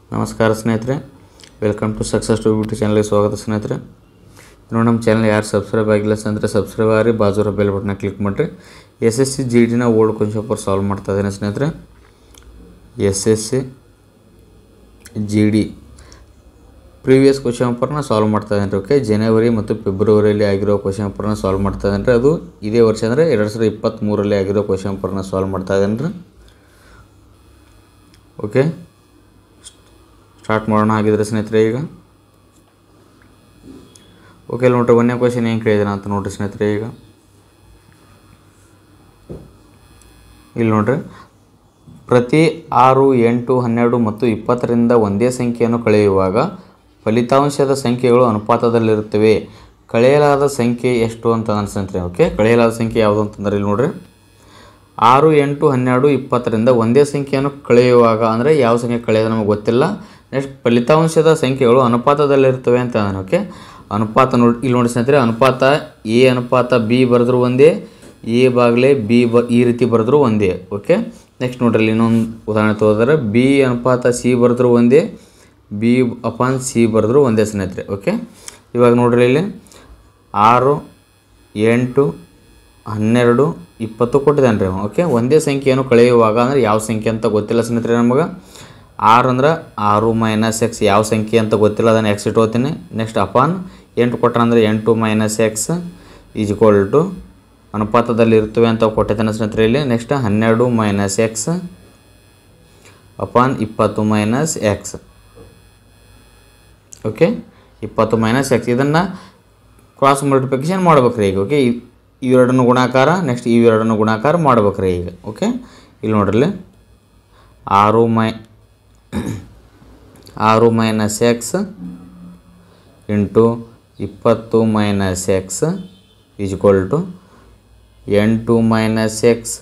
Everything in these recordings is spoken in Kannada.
ನಮಸ್ಕಾರ ಸ್ನೇಹಿತರೆ welcome to success to beauty ಚಾನಲ್ಗೆ ಸ್ವಾಗತ ಸ್ನೇಹಿತರೆ ನೋಡಿ ನಮ್ಮ ಚಾನಲ್ ಯಾರು ಸಬ್ಸ್ಕ್ರೈಬ್ ಆಗಿಲ್ಲ ಅಂದರೆ ಸಬ್ಸ್ಕ್ರೈಬ್ ಆಗಿ ಬಾಜೂರ ಬೆಲ್ ಬಟನ್ನ ಕ್ಲಿಕ್ ಮಾಡಿರಿ ಎಸ್ ಎಸ್ ಸಿ ಜಿ ಡಿನ ಓಲ್ಡ್ ಕ್ವಶನ್ ಪೇಪರ್ ಸಾಲ್ವ್ ಮಾಡ್ತಾ ಇದ್ದೇನೆ ಸ್ನೇಹಿತರೆ S S C G D previous question ಪೇಪರ್ನ ಸಾಲ್ವ್ ಮಾಡ್ತಾ ಇದ್ದೇನೆ ಓಕೆ ಜನವರಿ ಮತ್ತು ಫೆಬ್ರವರಿಯಲ್ಲಿ ಆಗಿರೋ ಕ್ವಶನ್ ಪೇಪರ್ನ ಸಾಲ್ವ್ ಮಾಡ್ತಾ ಇದ್ದೇನೆ ಅದು ಇದೇ ವರ್ಷ ಅಂದರೆ ಎರಡು ಸಾವಿರದ ಇಪ್ಪತ್ತ್ಮೂರಲ್ಲಿ ಆಗಿರೋ ಕ್ವಶನ್ ಪೇಪರ್ನ ಸಾಲ್ವ್ ಮಾಡ್ತಾ ಇದ್ದೇನೆ ರೀ ಓಕೆ ಸ್ಟಾರ್ಟ್ ಮಾಡೋಣ ಆಗಿದ್ರೆ ಸ್ನೇಹಿತರೆ ಈಗ ಓಕೆ ಇಲ್ಲಿ ನೋಡ್ರಿ ಒಂದನೇ ಕ್ವಶನ್ ಏನು ಕೇಳಿದಾರೆ ಅಂತ ನೋಡ್ರಿ ಸ್ನೇಹಿತರೆ ಈಗ ಇಲ್ಲಿ ನೋಡ್ರಿ ಪ್ರತಿ ಆರು ಎಂಟು ಹನ್ನೆರಡು ಮತ್ತು ಇಪ್ಪತ್ತರಿಂದ ಒಂದೇ ಸಂಖ್ಯೆಯನ್ನು ಕಳೆಯುವಾಗ ಫಲಿತಾಂಶದ ಸಂಖ್ಯೆಗಳು ಅನುಪಾತದಲ್ಲಿರುತ್ತವೆ ಕಳೆಯಲಾದ ಸಂಖ್ಯೆ ಎಷ್ಟು ಅಂತ ಅನ್ಸಂತ್ರಿ ಓಕೆ ಕಳೆಯಲಾದ ಸಂಖ್ಯೆ ಯಾವುದು ಅಂತಂದ್ರೆ ಇಲ್ಲಿ ನೋಡ್ರಿ ಆರು ಎಂಟು ಹನ್ನೆರಡು ಇಪ್ಪತ್ತರಿಂದ ಒಂದೇ ಸಂಖ್ಯೆಯನ್ನು ಕಳೆಯುವಾಗ ಅಂದರೆ ಯಾವ ಸಂಖ್ಯೆ ಕಳೆಯೋದು ನಮಗೆ ಗೊತ್ತಿಲ್ಲ ನೆಕ್ಸ್ಟ್ ಫಲಿತಾಂಶದ ಸಂಖ್ಯೆಗಳು ಅನುಪಾತದಲ್ಲಿರ್ತವೆ ಅಂತ ನಾನು ಓಕೆ ಅನುಪಾತ ನೋಡಿ ಇಲ್ಲಿ ನೋಡಿ ಸ್ನೇಹಿತರೆ ಅನುಪಾತ ಎ ಅನುಪಾತ ಬಿ ಬರೆದ್ರು ಒಂದೇ ಎ ಬಾಗಲೇ ಬಿ ಬ ಈ ರೀತಿ ಬರೆದ್ರು ಒಂದೇ ಓಕೆ ನೆಕ್ಸ್ಟ್ ನೋಡ್ರಿ ಇಲ್ಲಿ ಇನ್ನೊಂದು ಉದಾಹರಣೆ ತಗೋದ್ರೆ ಬಿ ಅನುಪಾತ ಸಿ ಬರೆದ್ರು ಒಂದೇ ಬಿ ಅಪಾನ್ ಸಿ ಬರೆದ್ರು ಒಂದೇ ಸ್ನೇಹಿತರೆ ಓಕೆ ಇವಾಗ ನೋಡ್ರಿ ಇಲ್ಲಿ ಆರು ಎಂಟು ಹನ್ನೆರಡು ಇಪ್ಪತ್ತು ಕೊಟ್ಟಿದ್ದಾನೆ ರೀ ಓಕೆ ಒಂದೇ ಸಂಖ್ಯೆಯನ್ನು ಕಳೆಯುವಾಗ ಅಂದರೆ ಯಾವ ಸಂಖ್ಯೆ ಅಂತ ಗೊತ್ತಿಲ್ಲ ಸ್ನೇಹಿತರೆ ನಮಗೆ ಆರು ಅಂದ್ರೆ ಆರು ಮೈನಸ್ ಎಕ್ಸ್ ಯಾವ ಸಂಖ್ಯೆ ಅಂತ ಗೊತ್ತಿಲ್ಲ ಅದನ್ನು ಎಕ್ಸ್ ಇಟ್ಕೋತೀನಿ ನೆಕ್ಸ್ಟ್ ಅಪಾನ್ ಎಂಟು ಕೊಟ್ಟ ಅಂದರೆ ಎಂಟು minus X is equal to ಅನುಪಾತದಲ್ಲಿ ಇರ್ತವೆ ಅಂತ ಕೊಟ್ಟಿದ್ದಾನೆ ಸ್ನೇಹಿತರೆ ಇಲ್ಲಿ ನೆಕ್ಸ್ಟ್ ಹನ್ನೆರಡು ಮೈನಸ್ ಎಕ್ಸ್ ಅಪಾನ್ ಇಪ್ಪತ್ತು ಮೈನಸ್ ಎಕ್ಸ್ ಓಕೆ ಇಪ್ಪತ್ತು ಮೈನಸ್ ಎಕ್ಸ್ ಇದನ್ನು ಕ್ರಾಸ್ ಮಲ್ಟಿಪ್ಲಿಕೇಶನ್ ಮಾಡ್ಬೇಕ್ರಿ ಈಗ ಓಕೆ ಇವೆರಡನ್ನು ಗುಣಾಕಾರ ನೆಕ್ಸ್ಟ್ ಇವೆರಡನ್ನು ಗುಣಾಕಾರ ಮಾಡ್ಬೇಕ್ರಿ ಈಗ ಓಕೆ ಇಲ್ಲಿ ನೋಡ್ರಿ ಆರು ಮೈ ಆರು ಮೈನಸ್ ಎಕ್ಸ್ ಇಂಟು ಇಪ್ಪತ್ತು ಮೈನಸ್ ಎಕ್ಸ್ ಈಜ್ವಲ್ ಟು ಎಂಟು ಮೈನಸ್ ಎಕ್ಸ್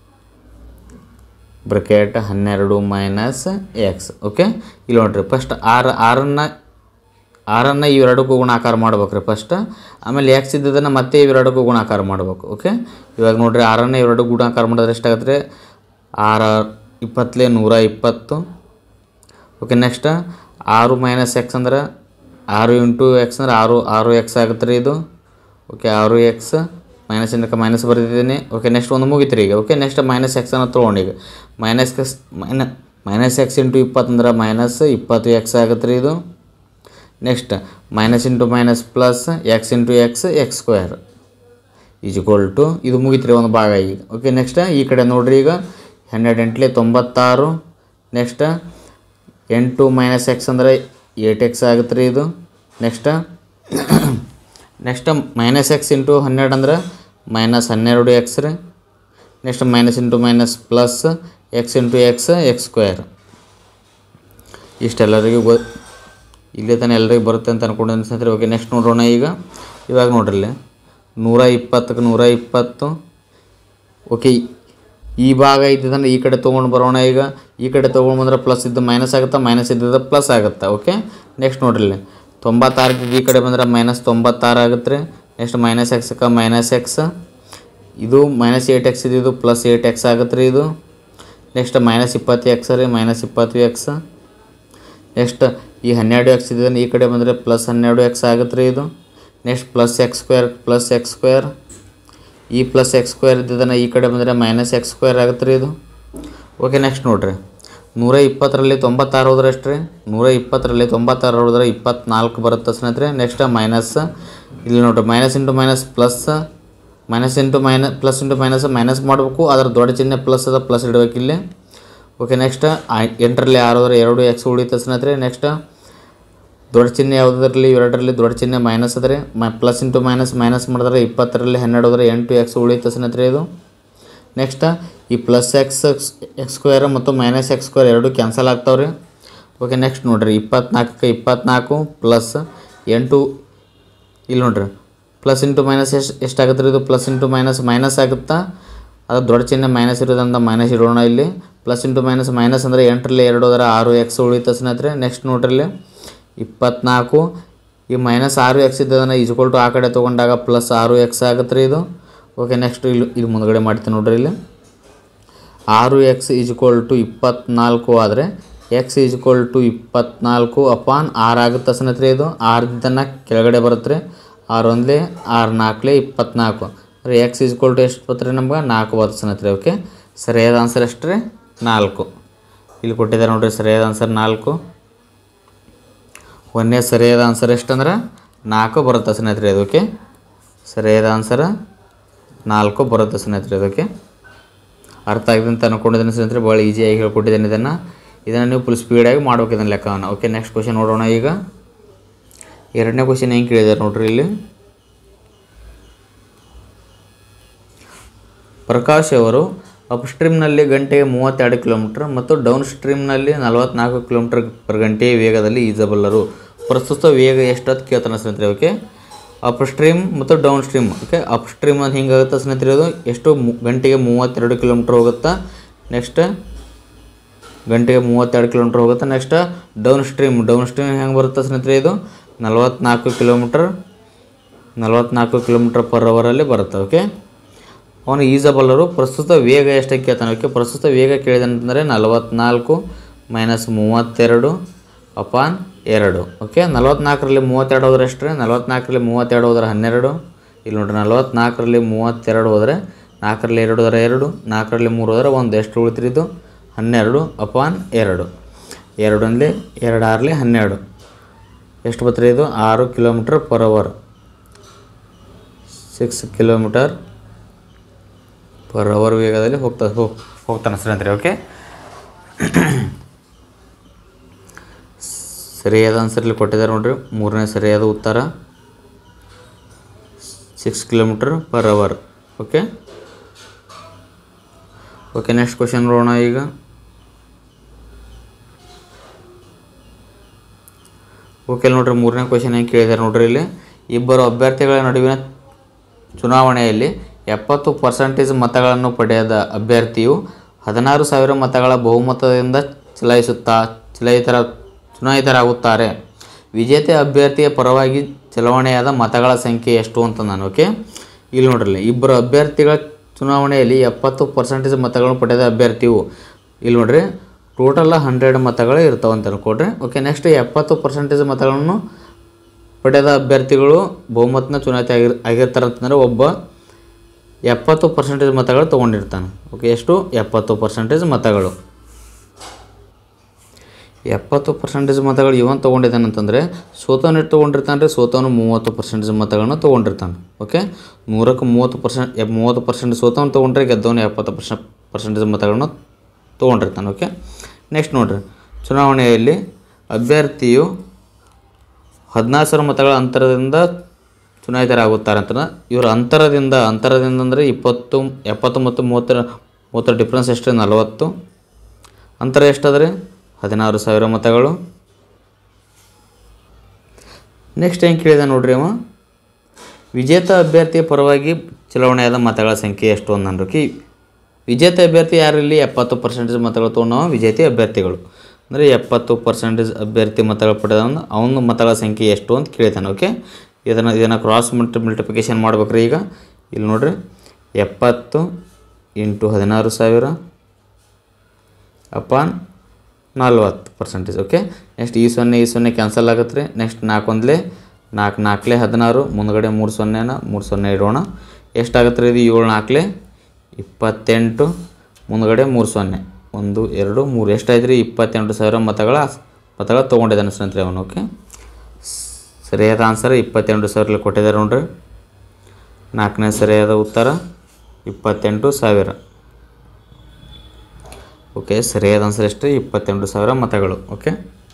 ಬ್ರಕೆಟ್ ಹನ್ನೆರಡು ಮೈನಸ್ ಎಕ್ಸ್ ಓಕೆ ಇಲ್ಲಿ ನೋಡ್ರಿ ಫಸ್ಟ್ ಆರು ಆರನ್ನು ಆರನ್ನು ಇವೆರಡಕ್ಕೂ ಗುಣಾಕಾರ ಮಾಡ್ಬೇಕು ರೀ ಫಸ್ಟ್ ಆಮೇಲೆ ಎಕ್ಸ್ ಇದ್ದದನ್ನು ಮತ್ತೆ ಇವೆರಡಕ್ಕೂ ಗುಣಾಕಾರ ಮಾಡ್ಬೇಕು ಓಕೆ ಇವಾಗ ನೋಡ್ರಿ ಆರನ್ನು ಇವೆರಡು ಗುಣಾಕಾರ ಮಾಡಿದ್ರೆ ಎಷ್ಟಾಗತ್ತೆ ರೀ ಆರು ಇಪ್ಪತ್ತಲೇ ನೂರ ಇಪ್ಪತ್ತು ಓಕೆ ನೆಕ್ಸ್ಟ್ ಆರು ಮೈನಸ್ ಎಕ್ಸ್ ಅಂದ್ರೆ ಆರು ಇಂಟು ಎಕ್ಸ್ ಅಂದ್ರೆ ಆರು ಆರು ಎಕ್ಸ್ ಆಗುತ್ತೆ ರೀ ಇದು ಓಕೆ ಆರು ಎಕ್ಸ್ ಮೈನಸ್ ಇಂದಕ್ಕೆ ಮೈನಸ್ ಬರೆದಿದ್ದೀನಿ ಓಕೆ ನೆಕ್ಸ್ಟ್ ಒಂದು ಮುಗಿತು ರೀ ಈಗ ಓಕೆ ನೆಕ್ಸ್ಟ್ ಮೈನಸ್ ಎಕ್ಸನ್ನು ತೊಗೊಂಡು ಈಗ ಮೈನಸ್ ಎಕ್ಸ್ ಮೈನ ಮೈನಸ್ ಎಕ್ಸ್ ಇಂಟು ಇಪ್ಪತ್ತಂದ್ರೆ ಮೈನಸ್ ಇಪ್ಪತ್ತು ಎಕ್ಸ್ ಆಗುತ್ತೆ ರೀ ಇದು next minus into minus plus X into X X square is equal to ಇದು ಮುಗಿತ್ರಿ ಒಂದು ಭಾಗ ಈಗ ಓಕೆ ನೆಕ್ಸ್ಟ್ ಈ ಕಡೆ ನೋಡ್ರಿ ಈಗ ಹನ್ನೆರಡು ಎಂಟ್ಲೆ ತೊಂಬತ್ತಾರು ನೆಕ್ಸ್ಟ್ ಎಂಟು ಮೈನಸ್ ಎಕ್ಸ್ ಅಂದರೆ ಏಟ್ ಎಕ್ಸ್ ಆಗುತ್ತೆ ರೀ ಇದು next next minus X into ಹನ್ನೆರಡು ಅಂದ್ರೆ ಮೈನಸ್ ಹನ್ನೆರಡು ಎಕ್ಸ್ ರೀ next minus into minus plus X into X X square ಇಷ್ಟೆಲ್ಲರಿಗೂ ಗೊ ಇಲ್ಲೇ ತಾನೇ ಎಲ್ಲರಿಗೂ ಬರುತ್ತೆ ಅಂತ ಅನ್ಕೊಂಡಿದ್ದೀನಿ ಸ್ನೇಹಿತರೆ ಓಕೆ ನೆಕ್ಸ್ಟ್ ನೋಡೋಣ ಈಗ ಇವಾಗ ನೋಡ್ರಿ ಇಲ್ಲಿ ನೂರ ಇಪ್ಪತ್ತಕ್ಕೆ ನೂರ ಇಪ್ಪತ್ತು ಓಕೆ ಈ ಭಾಗ ಇದ್ದಿದ್ದನ್ನು ಈ ಕಡೆ ತೊಗೊಂಡು ಬರೋಣ ಈಗ ಈ ಕಡೆ ತೊಗೊಂಡು ಬಂದ್ರೆ ಪ್ಲಸ್ ಇದ್ದು ಮೈನಸ್ ಆಗುತ್ತಾ ಮೈನಸ್ ಇದ್ದಿದ್ದು ಪ್ಲಸ್ ಆಗುತ್ತೆ ಓಕೆ ನೆಕ್ಸ್ಟ್ ನೋಡ್ರಿ ಇಲ್ಲಿ ತೊಂಬತ್ತಾರು ಇದ್ದಿದ್ದು ಈ ಕಡೆ ಬಂದ್ರೆ ಮೈನಸ್ ತೊಂಬತ್ತಾರು ಆಗುತ್ತೆ ರೀ ನೆಕ್ಸ್ಟ್ ಮೈನಸ್ ಎಕ್ಸಕ್ಕೆ ಮೈನಸ್ ಎಕ್ಸ್ ಇದು ಮೈನಸ್ ಏಟ್ ಎಕ್ಸ್ ಇದ್ದಿದ್ದು ಪ್ಲಸ್ ಏಟ್ ಎಕ್ಸ್ ಆಗುತ್ತೆ ರೀ ಇದು ನೆಕ್ಸ್ಟ್ ಮೈನಸ್ ಇಪ್ಪತ್ತು ಎಕ್ಸ್ ರೀ ಮೈನಸ್ ಇಪ್ಪತ್ತು ಎಕ್ಸ್ ನೆಕ್ಸ್ಟ್ ಈ ಹನ್ನೆರಡು ಎಕ್ಸ್ ಇದನ್ನು ಈ ಕಡೆ ಬಂದರೆ ಪ್ಲಸ್ ಹನ್ನೆರಡು ಎಕ್ಸ್ ಆಗುತ್ತೆ ರೀ ಇದು next plus X square plus X square ಈ ಪ್ಲಸ್ ಎಕ್ಸ್ ಸ್ಕ್ವೇರ್ ಇದ್ದಿದ್ದನ್ನು ಈ ಕಡೆ ಬಂದರೆ ಮೈನಸ್ ಎಕ್ಸ್ ಸ್ಕ್ವೇರ್ ಆಗುತ್ತೆ ರೀ ಇದು ಓಕೆ ನೆಕ್ಸ್ಟ್ ನೋಡಿರಿ ನೂರ ಇಪ್ಪತ್ತರಲ್ಲಿ ತೊಂಬತ್ತಾರು ಹೋದ್ರೆ ಎಷ್ಟು ರೀ ನೂರ ಇಪ್ಪತ್ತರಲ್ಲಿ ತೊಂಬತ್ತಾರು ಹೋದ್ರೆ ಇಪ್ಪತ್ನಾಲ್ಕು ಬರುತ್ತೆ ಸ್ನೇಹಿತರೆ ನೆಕ್ಸ್ಟ್ ಮೈನಸ್ ಇಲ್ಲಿ ನೋಡಿರಿ minus into minus plus minus into minus plus into minus minus ಮಾಡಬೇಕು ಅದರ ದೊಡ್ಡ ಚಿಹ್ನೆ ಪ್ಲಸ್ ಅದ ಪ್ಲಸ್ ಇಡಬೇಕು ಇಲ್ಲಿ ಓಕೆ ನೆಕ್ಸ್ಟ್ ಎಂಟರಲ್ಲಿ ಆರು ಹೋದ್ರೆ ಎರಡು ಎಕ್ಸ್ ಉಳಿತು ಸ್ನೇಹಿತರೆ ನೆಕ್ಸ್ಟ್ ದೊಡ್ಡ ಚಿಹ್ನೆ ಯಾವುದರಲ್ಲಿ ಎರಡರಲ್ಲಿ ದೊಡ್ಡ ಚಿಹ್ನೆ ಮೈನಸ್ ಅದ ರೀ ಮೈ ಪ್ಲಸ್ ಇಂಟು ಮೈನಸ್ ಮೈನಸ್ ಮಾಡಿದ್ರೆ ಇಪ್ಪತ್ತರಲ್ಲಿ ಹನ್ನೆರಡು ಹೋದ್ರೆ ಎಂಟು ಎಕ್ಸ್ ಉಳಿತು ಸ್ನೇಹಿತರೆ ಇದು ನೆಕ್ಸ್ಟ್ ಈ ಪ್ಲಸ್ ಎಕ್ಸ್ ಎಕ್ಸ್ ಸ್ಕ್ವೇರ್ ಮತ್ತು ಮೈನಸ್ ಎಕ್ಸ್ ಸ್ಕ್ವೇರ್ ಎರಡು ಕ್ಯಾನ್ಸಲ್ ಆಗ್ತಾವೆ ರೀ ಓಕೆ ನೆಕ್ಸ್ಟ್ ನೋಡಿರಿ ಇಪ್ಪತ್ನಾಲ್ಕಕ್ಕೆ ಇಪ್ಪತ್ನಾಲ್ಕು ಪ್ಲಸ್ ಎಂಟು ಇಲ್ಲಿ ನೋಡಿರಿ ಪ್ಲಸ್ ಇಂಟು ಮೈನಸ್ ಎಷ್ಟು ಎಷ್ಟಾಗುತ್ತೆ ರೀ ಇದು ಪ್ಲಸ್ ಇಂಟು ಮೈನಸ್ ಮೈನಸ್ ಆಗುತ್ತಾ ಅದು ದೊಡ್ಡ ಚಿಹ್ನೆ ಮೈನಸ್ ಇರೋದ್ರಿಂದ ಮೈನಸ್ ಇಡೋಣ ಇಲ್ಲಿ ಪ್ಲಸ್ ಇಂಟು ಮೈನಸ್ ಮೈನಸ್ ಅಂದರೆ ಎಂಟರಲ್ಲಿ ಎರಡು ಹೋದ್ರೆ ಆರು ಎಕ್ಸ್ ಉಳಿತು ಸ್ನೇಹಿತರೆ ನೆಕ್ಸ್ಟ್ ನೋಡ್ರಿ ಇಲ್ಲಿ ಇಪ್ಪತ್ನಾಲ್ಕು ಈ ಮೈನಸ್ ಆರು ಎಕ್ಸ್ ಇದ್ದದನ್ನು ಈಜ್ಕೊಲ್ ಟು ಆ ಕಡೆ ತೊಗೊಂಡಾಗ ಪ್ಲಸ್ ಆರು ಎಕ್ಸ್ ಆಗುತ್ತೆ ರೀ ಇದು ಓಕೆ ನೆಕ್ಸ್ಟ್ ಇಲ್ಲಿ ಇಲ್ಲಿ ಮುಂದ್ಗಡೆ ಮಾಡ್ತೀನಿ ನೋಡ್ರಿ ಇಲ್ಲಿ ಆರು ಎಕ್ಸ್ ಈಜ್ಕೊಲ್ ಟು ಇಪ್ಪತ್ನಾಲ್ಕು ಆದರೆ ಎಕ್ಸ್ ಈಜ್ವಲ್ ಟು ಇಪ್ಪತ್ನಾಲ್ಕು ಅಪಾನ್ ಆರು ಆಗುತ್ತೆ ಸ್ನೇಹಿತರೆ ಇದು ಆರ್ದನ್ನು ಕೆಳಗಡೆ ಬರುತ್ತೆ ಆರು ಒಂದಲೇ ಆರು ನಾಲ್ಕಲೇ ಇಪ್ಪತ್ನಾಲ್ಕು ಅಂದರೆ ಎಕ್ಸ್ ಈಜ್ವಲ್ ಟು ಎಷ್ಟು ಬರ್ತದೆ ನಮ್ಗೆ ನಾಲ್ಕು ಬರುತ್ತೆ ಸ್ನೇಹಿತರೆ ಓಕೆ ಸರಿಯಾದ ಆನ್ಸರ್ ಎಷ್ಟ್ರಿ ನಾಲ್ಕು ಇಲ್ಲಿ ಕೊಟ್ಟಿದ್ದಾರೆ ನೋಡ್ರಿ ಸರಿಯಾದ ಆನ್ಸರ್ ನಾಲ್ಕು ಒಂದನೇ ಸರಿಯಾದ ಆನ್ಸರ್ ಎಷ್ಟಂದ್ರೆ ನಾಲ್ಕು ಬರುತ್ತೆ ಸ್ನೇಹಿತರೆ ಇದು ಓಕೆ ಸರಿಯಾದ ಆನ್ಸರ್ ನಾಲ್ಕು ಬರುತ್ತೆ ಸ್ನೇಹಿತರೆ ಇದಕ್ಕೆ ಅರ್ಥ ಆಗಿದೆ ಅಂತ ಅನ್ಕೊಂಡಿದ್ದೀನಿ ಸ್ನೇಹಿತರೆ ಭಾಳ ಈಸಿಯಾಗಿ ಹೇಳ್ಕೊಟ್ಟಿದ್ದೇನೆ ಇದನ್ನು ಇದನ್ನು ನೀವು ಫುಲ್ ಸ್ಪೀಡಾಗಿ ಮಾಡ್ಬೇಕು ಇದನ್ನು ಲೆಕ್ಕವನ್ನು ಓಕೆ ನೆಕ್ಸ್ಟ್ ಕ್ವಶನ್ ನೋಡೋಣ ಈಗ ಎರಡನೇ ಕ್ವಶನ್ ಹೆಂಗೆ ಕೇಳಿದ್ದಾರೆ ನೋಡ್ರಿ ಇಲ್ಲಿ ಪ್ರಕಾಶ್ ಅವರು ಅಪ್ ಸ್ಟ್ರೀಮ್ನಲ್ಲಿ ಗಂಟೆಗೆ ಮೂವತ್ತೆರಡು ಕಿಲೋಮೀಟರ್ ಮತ್ತು ಡೌನ್ ಸ್ಟ್ರೀಮ್ನಲ್ಲಿ ನಲವತ್ನಾಲ್ಕು ಕಿಲೋಮೀಟರ್ ಪರ್ ಗಂಟೆ ವೇಗದಲ್ಲಿ ಈಜಬಲ್ಲರು ಪ್ರಸ್ತುತ ವೇಗ ಎಷ್ಟೊತ್ತು ಕೇಳ್ತಾನೆ ಸ್ನೇಹಿತರೆ ಓಕೆ ಅಪ್ ಸ್ಟ್ರೀಮ್ ಮತ್ತು downstream okay upstream ಅದು ಹಿಂಗಾಗುತ್ತೆ ಸ್ನೇಹಿತರೆ ಅದು ಎಷ್ಟು ಮು- ಗಂಟೆಗೆ ಮೂವತ್ತೆರಡು ಕಿಲೋಮೀಟ್ರ್ ಹೋಗುತ್ತಾ ನೆಕ್ಸ್ಟ್ ಗಂಟೆಗೆ ಮೂವತ್ತೆರಡು ಕಿಲೋಮೀಟ್ರ್ ಹೋಗುತ್ತೆ next downstream downstream ಹೆಂಗೆ ಬರುತ್ತೆ ಸ್ನೇಹಿತರೆ ಇದು ನಲವತ್ನಾಲ್ಕು ಕಿಲೋಮೀಟ್ರ್ ನಲವತ್ನಾಲ್ಕು ಕಿಲೋಮೀಟ್ರ್ ಪರ್ ಅವರಲ್ಲಿ ಬರುತ್ತೆ ಓಕೆ ಅವನು ಈಜಬಲ್ಲರು ಪ್ರಸ್ತುತ ವೇಗ ಎಷ್ಟಕ್ಕೆ ಕೇಳ್ತಾನೆ ಓಕೆ ಪ್ರಸ್ತುತ ವೇಗ ಕೇಳಿದಂತಂದರೆ ನಲವತ್ನಾಲ್ಕು ಮೈನಸ್ ಮೂವತ್ತೆರಡು ಅಪಾನ್ ಎರಡು ಓಕೆ ನಲವತ್ನಾಲ್ಕರಲ್ಲಿ ಮೂವತ್ತೆರಡು ಹೋದ್ರೆ ಎಷ್ಟು ರೀ ನಲವತ್ನಾಲ್ಕರಲ್ಲಿ ಮೂವತ್ತೆರಡು ಹೋದ್ರೆ ಹನ್ನೆರಡು ಇಲ್ಲಿ ನೋಡ್ರಿ ನಲವತ್ನಾಲ್ಕರಲ್ಲಿ ಮೂವತ್ತೆರಡು ಹೋದರೆ ನಾಲ್ಕರಲ್ಲಿ ಎರಡು ಹೋದ್ರೆ ಎರಡು ನಾಲ್ಕರಲ್ಲಿ ಮೂರು ಹೋದ್ರೆ ಒಂದು ಎಷ್ಟು ಉಳಿತಿರಿದು ಹನ್ನೆರಡು ಅಪಾನ್ ಎರಡು ಎರಡು ಅಂದ್ಲಿ ಎರಡು ಆರಲಿ ಹನ್ನೆರಡು ಎಷ್ಟು ಬರ್ತದೆ ಇದು ಆರು kilometre per hour six kilometre per hour ವೇಗದಲ್ಲಿ ಹೋಗ್ತಾ ಹೋಗ್ ಹೋಗ್ತಾನೆ ಸ್ನೇಹಿತರೆ ಓಕೆ ಸರಿಯಾದ ಆನ್ಸರ್ ಇಲ್ಲಿ ಕೊಟ್ಟಿದ್ದಾರೆ ನೋಡ್ರಿ ಮೂರನೇ ಸರಿಯಾದ ಉತ್ತರ six kilometre per hour okay okay next question ನೋಡೋಣ ಈಗ ಓಕೆ ನೋಡ್ರಿ ಮೂರನೇ ಕ್ವಶನ್ ಹೆಂಗೆ ಕೇಳಿದ್ದಾರೆ ನೋಡ್ರಿ ಇಲ್ಲಿ ಇಬ್ಬರು ಅಭ್ಯರ್ಥಿಗಳ ನಡುವಿನ ಚುನಾವಣೆಯಲ್ಲಿ ಎಪ್ಪತ್ತು ಪರ್ಸೆಂಟೇಜ್ ಮತಗಳನ್ನು ಪಡೆದ ಅಭ್ಯರ್ಥಿಯು ಹದಿನಾರು ಸಾವಿರ ಮತಗಳ ಬಹುಮತದಿಂದ ಚಲಾಯಿಸುತ್ತಾ ಚಲಾಯಿತರ ಚುನಾಯಿತರಾಗುತ್ತಾರೆ ವಿಜೇತ ಅಭ್ಯರ್ಥಿಯ ಪರವಾಗಿ ಚಲಾವಣೆಯಾದ ಮತಗಳ ಸಂಖ್ಯೆ ಎಷ್ಟು ಅಂತ ನಾನು ಓಕೆ ಇಲ್ಲಿ ನೋಡ್ರಿ ಇಬ್ಬರು ಅಭ್ಯರ್ಥಿಗಳ ಚುನಾವಣೆಯಲ್ಲಿ ಎಪ್ಪತ್ತು ಪರ್ಸೆಂಟೇಜ್ ಮತಗಳನ್ನು ಪಡೆದ ಅಭ್ಯರ್ಥಿಯು ಇಲ್ಲಿ ನೋಡ್ರಿ ಟೋಟಲ್ ಹಂಡ್ರೆಡ್ ಮತಗಳು ಇರ್ತಾವೆ ಅಂತ ಅನ್ಕೊಡ್ರಿ ಓಕೆ ನೆಕ್ಸ್ಟ್ ಎಪ್ಪತ್ತು ಪರ್ಸೆಂಟೇಜ್ ಮತಗಳನ್ನು ಪಡೆದ ಅಭ್ಯರ್ಥಿಗಳು ಬಹುಮತನ ಚುನಾಯಿತಿ ಆಗಿರ್ ಆಗಿರ್ತಾರೆ ಅಂತಂದರೆ ಒಬ್ಬ ಎಪ್ಪತ್ತು ಪರ್ಸೆಂಟೇಜ್ ಮತಗಳು ತೊಗೊಂಡಿರ್ತಾನೆ ಓಕೆ ಎಷ್ಟು ಎಪ್ಪತ್ತು ಪರ್ಸೆಂಟೇಜ್ ಮತಗಳು ಎಪ್ಪತ್ತು ಪರ್ಸೆಂಟೇಜ್ ಮತಗಳು ಇವನ್ ತೊಗೊಂಡಿದ್ದಾನೆ ಅಂತಂದರೆ ಸೋತವನು ಎಷ್ಟು ತೊಗೊಂಡಿರ್ತಾನೆ ರೀ ಸೋತವನು ಮೂವತ್ತು ಪರ್ಸೆಂಟೇಜ್ ಮತಗಳನ್ನ ತೊಗೊಂಡಿರ್ತಾನೆ ಓಕೆ ನೂರಕ್ಕೆ ಮೂವತ್ತು ಪರ್ಸೆಂಟ್ ಮೂವತ್ತು ಪರ್ಸೆಂಟ್ ಸೋತವನು ತೊಗೊಂಡ್ರೆ ಗೆದ್ದವನು ಎಪ್ಪತ್ತು ಪರ್ಸೆಂಟ್ ಪರ್ಸೆಂಟೇಜ್ ಮತಗಳನ್ನ ತೊಗೊಂಡಿರ್ತಾನೆ ಓಕೆ ನೆಕ್ಸ್ಟ್ ನೋಡ್ರಿ ಚುನಾವಣೆಯಲ್ಲಿ ಅಭ್ಯರ್ಥಿಯು ಹದಿನಾರು ಸಾವಿರ ಮತಗಳ ಅಂತರದಿಂದ ಚುನಾಯಿತರಾಗುತ್ತಾರೆ ಅಂತ ಇವರು ಅಂತರದಿಂದ ಅಂತರದಿಂದ ಅಂದರೆ ಇಪ್ಪತ್ತು ಎಪ್ಪತ್ತು ಮತ್ತು ಮೂವತ್ತರ ಮೂವತ್ತರ ಡಿಫ್ರೆನ್ಸ್ ಎಷ್ಟು ನಲವತ್ತು ಅಂತರ ಎಷ್ಟಾದ್ರೆ ಹದಿನಾರು ಸಾವಿರ ಮತಗಳು ನೆಕ್ಸ್ಟ್ ಹೆಂಗೆ ಕೇಳಿದೆ ನೋಡ್ರಿ ಅವ ವಿಜೇತ ಅಭ್ಯರ್ಥಿಯ ಪರವಾಗಿ ಚಲಾವಣೆಯಾದ ಮತಗಳ ಸಂಖ್ಯೆ ಎಷ್ಟು ಅಂತ ಅನ್ರಿ ವಿಜೇತ ಅಭ್ಯರ್ಥಿ ಯಾರಲ್ಲಿ ಎಪ್ಪತ್ತು ಪರ್ಸೆಂಟೇಜ್ ಮತಗಳು ತೊಗೊಂಡವ ವಿಜೇತ ಅಭ್ಯರ್ಥಿಗಳು ಅಂದರೆ ಎಪ್ಪತ್ತು ಪರ್ಸೆಂಟೇಜ್ ಅಭ್ಯರ್ಥಿ ಮತಗಳು ಪಡೆದವನು ಅವನ ಮತಗಳ ಸಂಖ್ಯೆ ಎಷ್ಟು ಅಂತ ಕೇಳಿದ್ದಾನೆ ಓಕೆ ಇದನ್ನು ಇದನ್ನು ಕ್ರಾಸ್ ಮಲ್ಟಿ ಮಲ್ಟಿಪ್ಲಿಕೇಶನ್ ಮಾಡ್ಬೇಕ್ರಿ ಈಗ ಇಲ್ಲಿ ನೋಡ್ರಿ ಎಪ್ಪತ್ತು ಇಂಟು ಹದಿನಾರು ಸಾವಿರ ಅಪಾನ್ ನಲ್ವತ್ತು ಪರ್ಸೆಂಟೇಜ್ ಓಕೆ ನೆಕ್ಸ್ಟ್ ಈ ಸೊನ್ನೆ ಈ ಸೊನ್ನೆ ಕ್ಯಾನ್ಸಲ್ ಆಗುತ್ತೆ ರೀ ನೆಕ್ಸ್ಟ್ ನಾಲ್ಕು ಒಂದಲೇ ನಾಲ್ಕು ನಾಲ್ಕಲೇ ಹದಿನಾರು ಮುಂದ್ಗಡೆ ಮೂರು ಸೊನ್ನೆನ ಮೂರು ಸೊನ್ನೆ ಇಡೋಣ ಎಷ್ಟಾಗುತ್ತೆ ರೀ ಇದು ಏಳು ನಾಲ್ಕಲೇ ಇಪ್ಪತ್ತೆಂಟು ಮುಂದ್ಗಡೆ ಮೂರು ಸೊನ್ನೆ ಒಂದು ಎರಡು ಮೂರು ಎಷ್ಟಾಯ್ತು ರೀ ಇಪ್ಪತ್ತೆಂಟು ಸಾವಿರ ಮತಗಳ ಮತಗಳು ತೊಗೊಂಡಿದ್ದಾನೆ ಸ್ನೇಹಿತರೆ ಅವನು ಓಕೆ ಸರಿಯಾದ ಆನ್ಸರ್ ಇಪ್ಪತ್ತೆಂಟು ಸಾವಿರ ಕೊಟ್ಟಿದ್ದಾರೆ ನೋಡ್ರಿ ನಾಲ್ಕನೇ ಸರಿಯಾದ ಉತ್ತರ ಇಪ್ಪತ್ತೆಂಟು ಸಾವಿರ ಓಕೆ ಸರಿಯಾದ ಆನ್ಸರ್ ಎಷ್ಟು ಇಪ್ಪತ್ತೆಂಟು ಸಾವಿರ ಮತಗಳು ಓಕೆ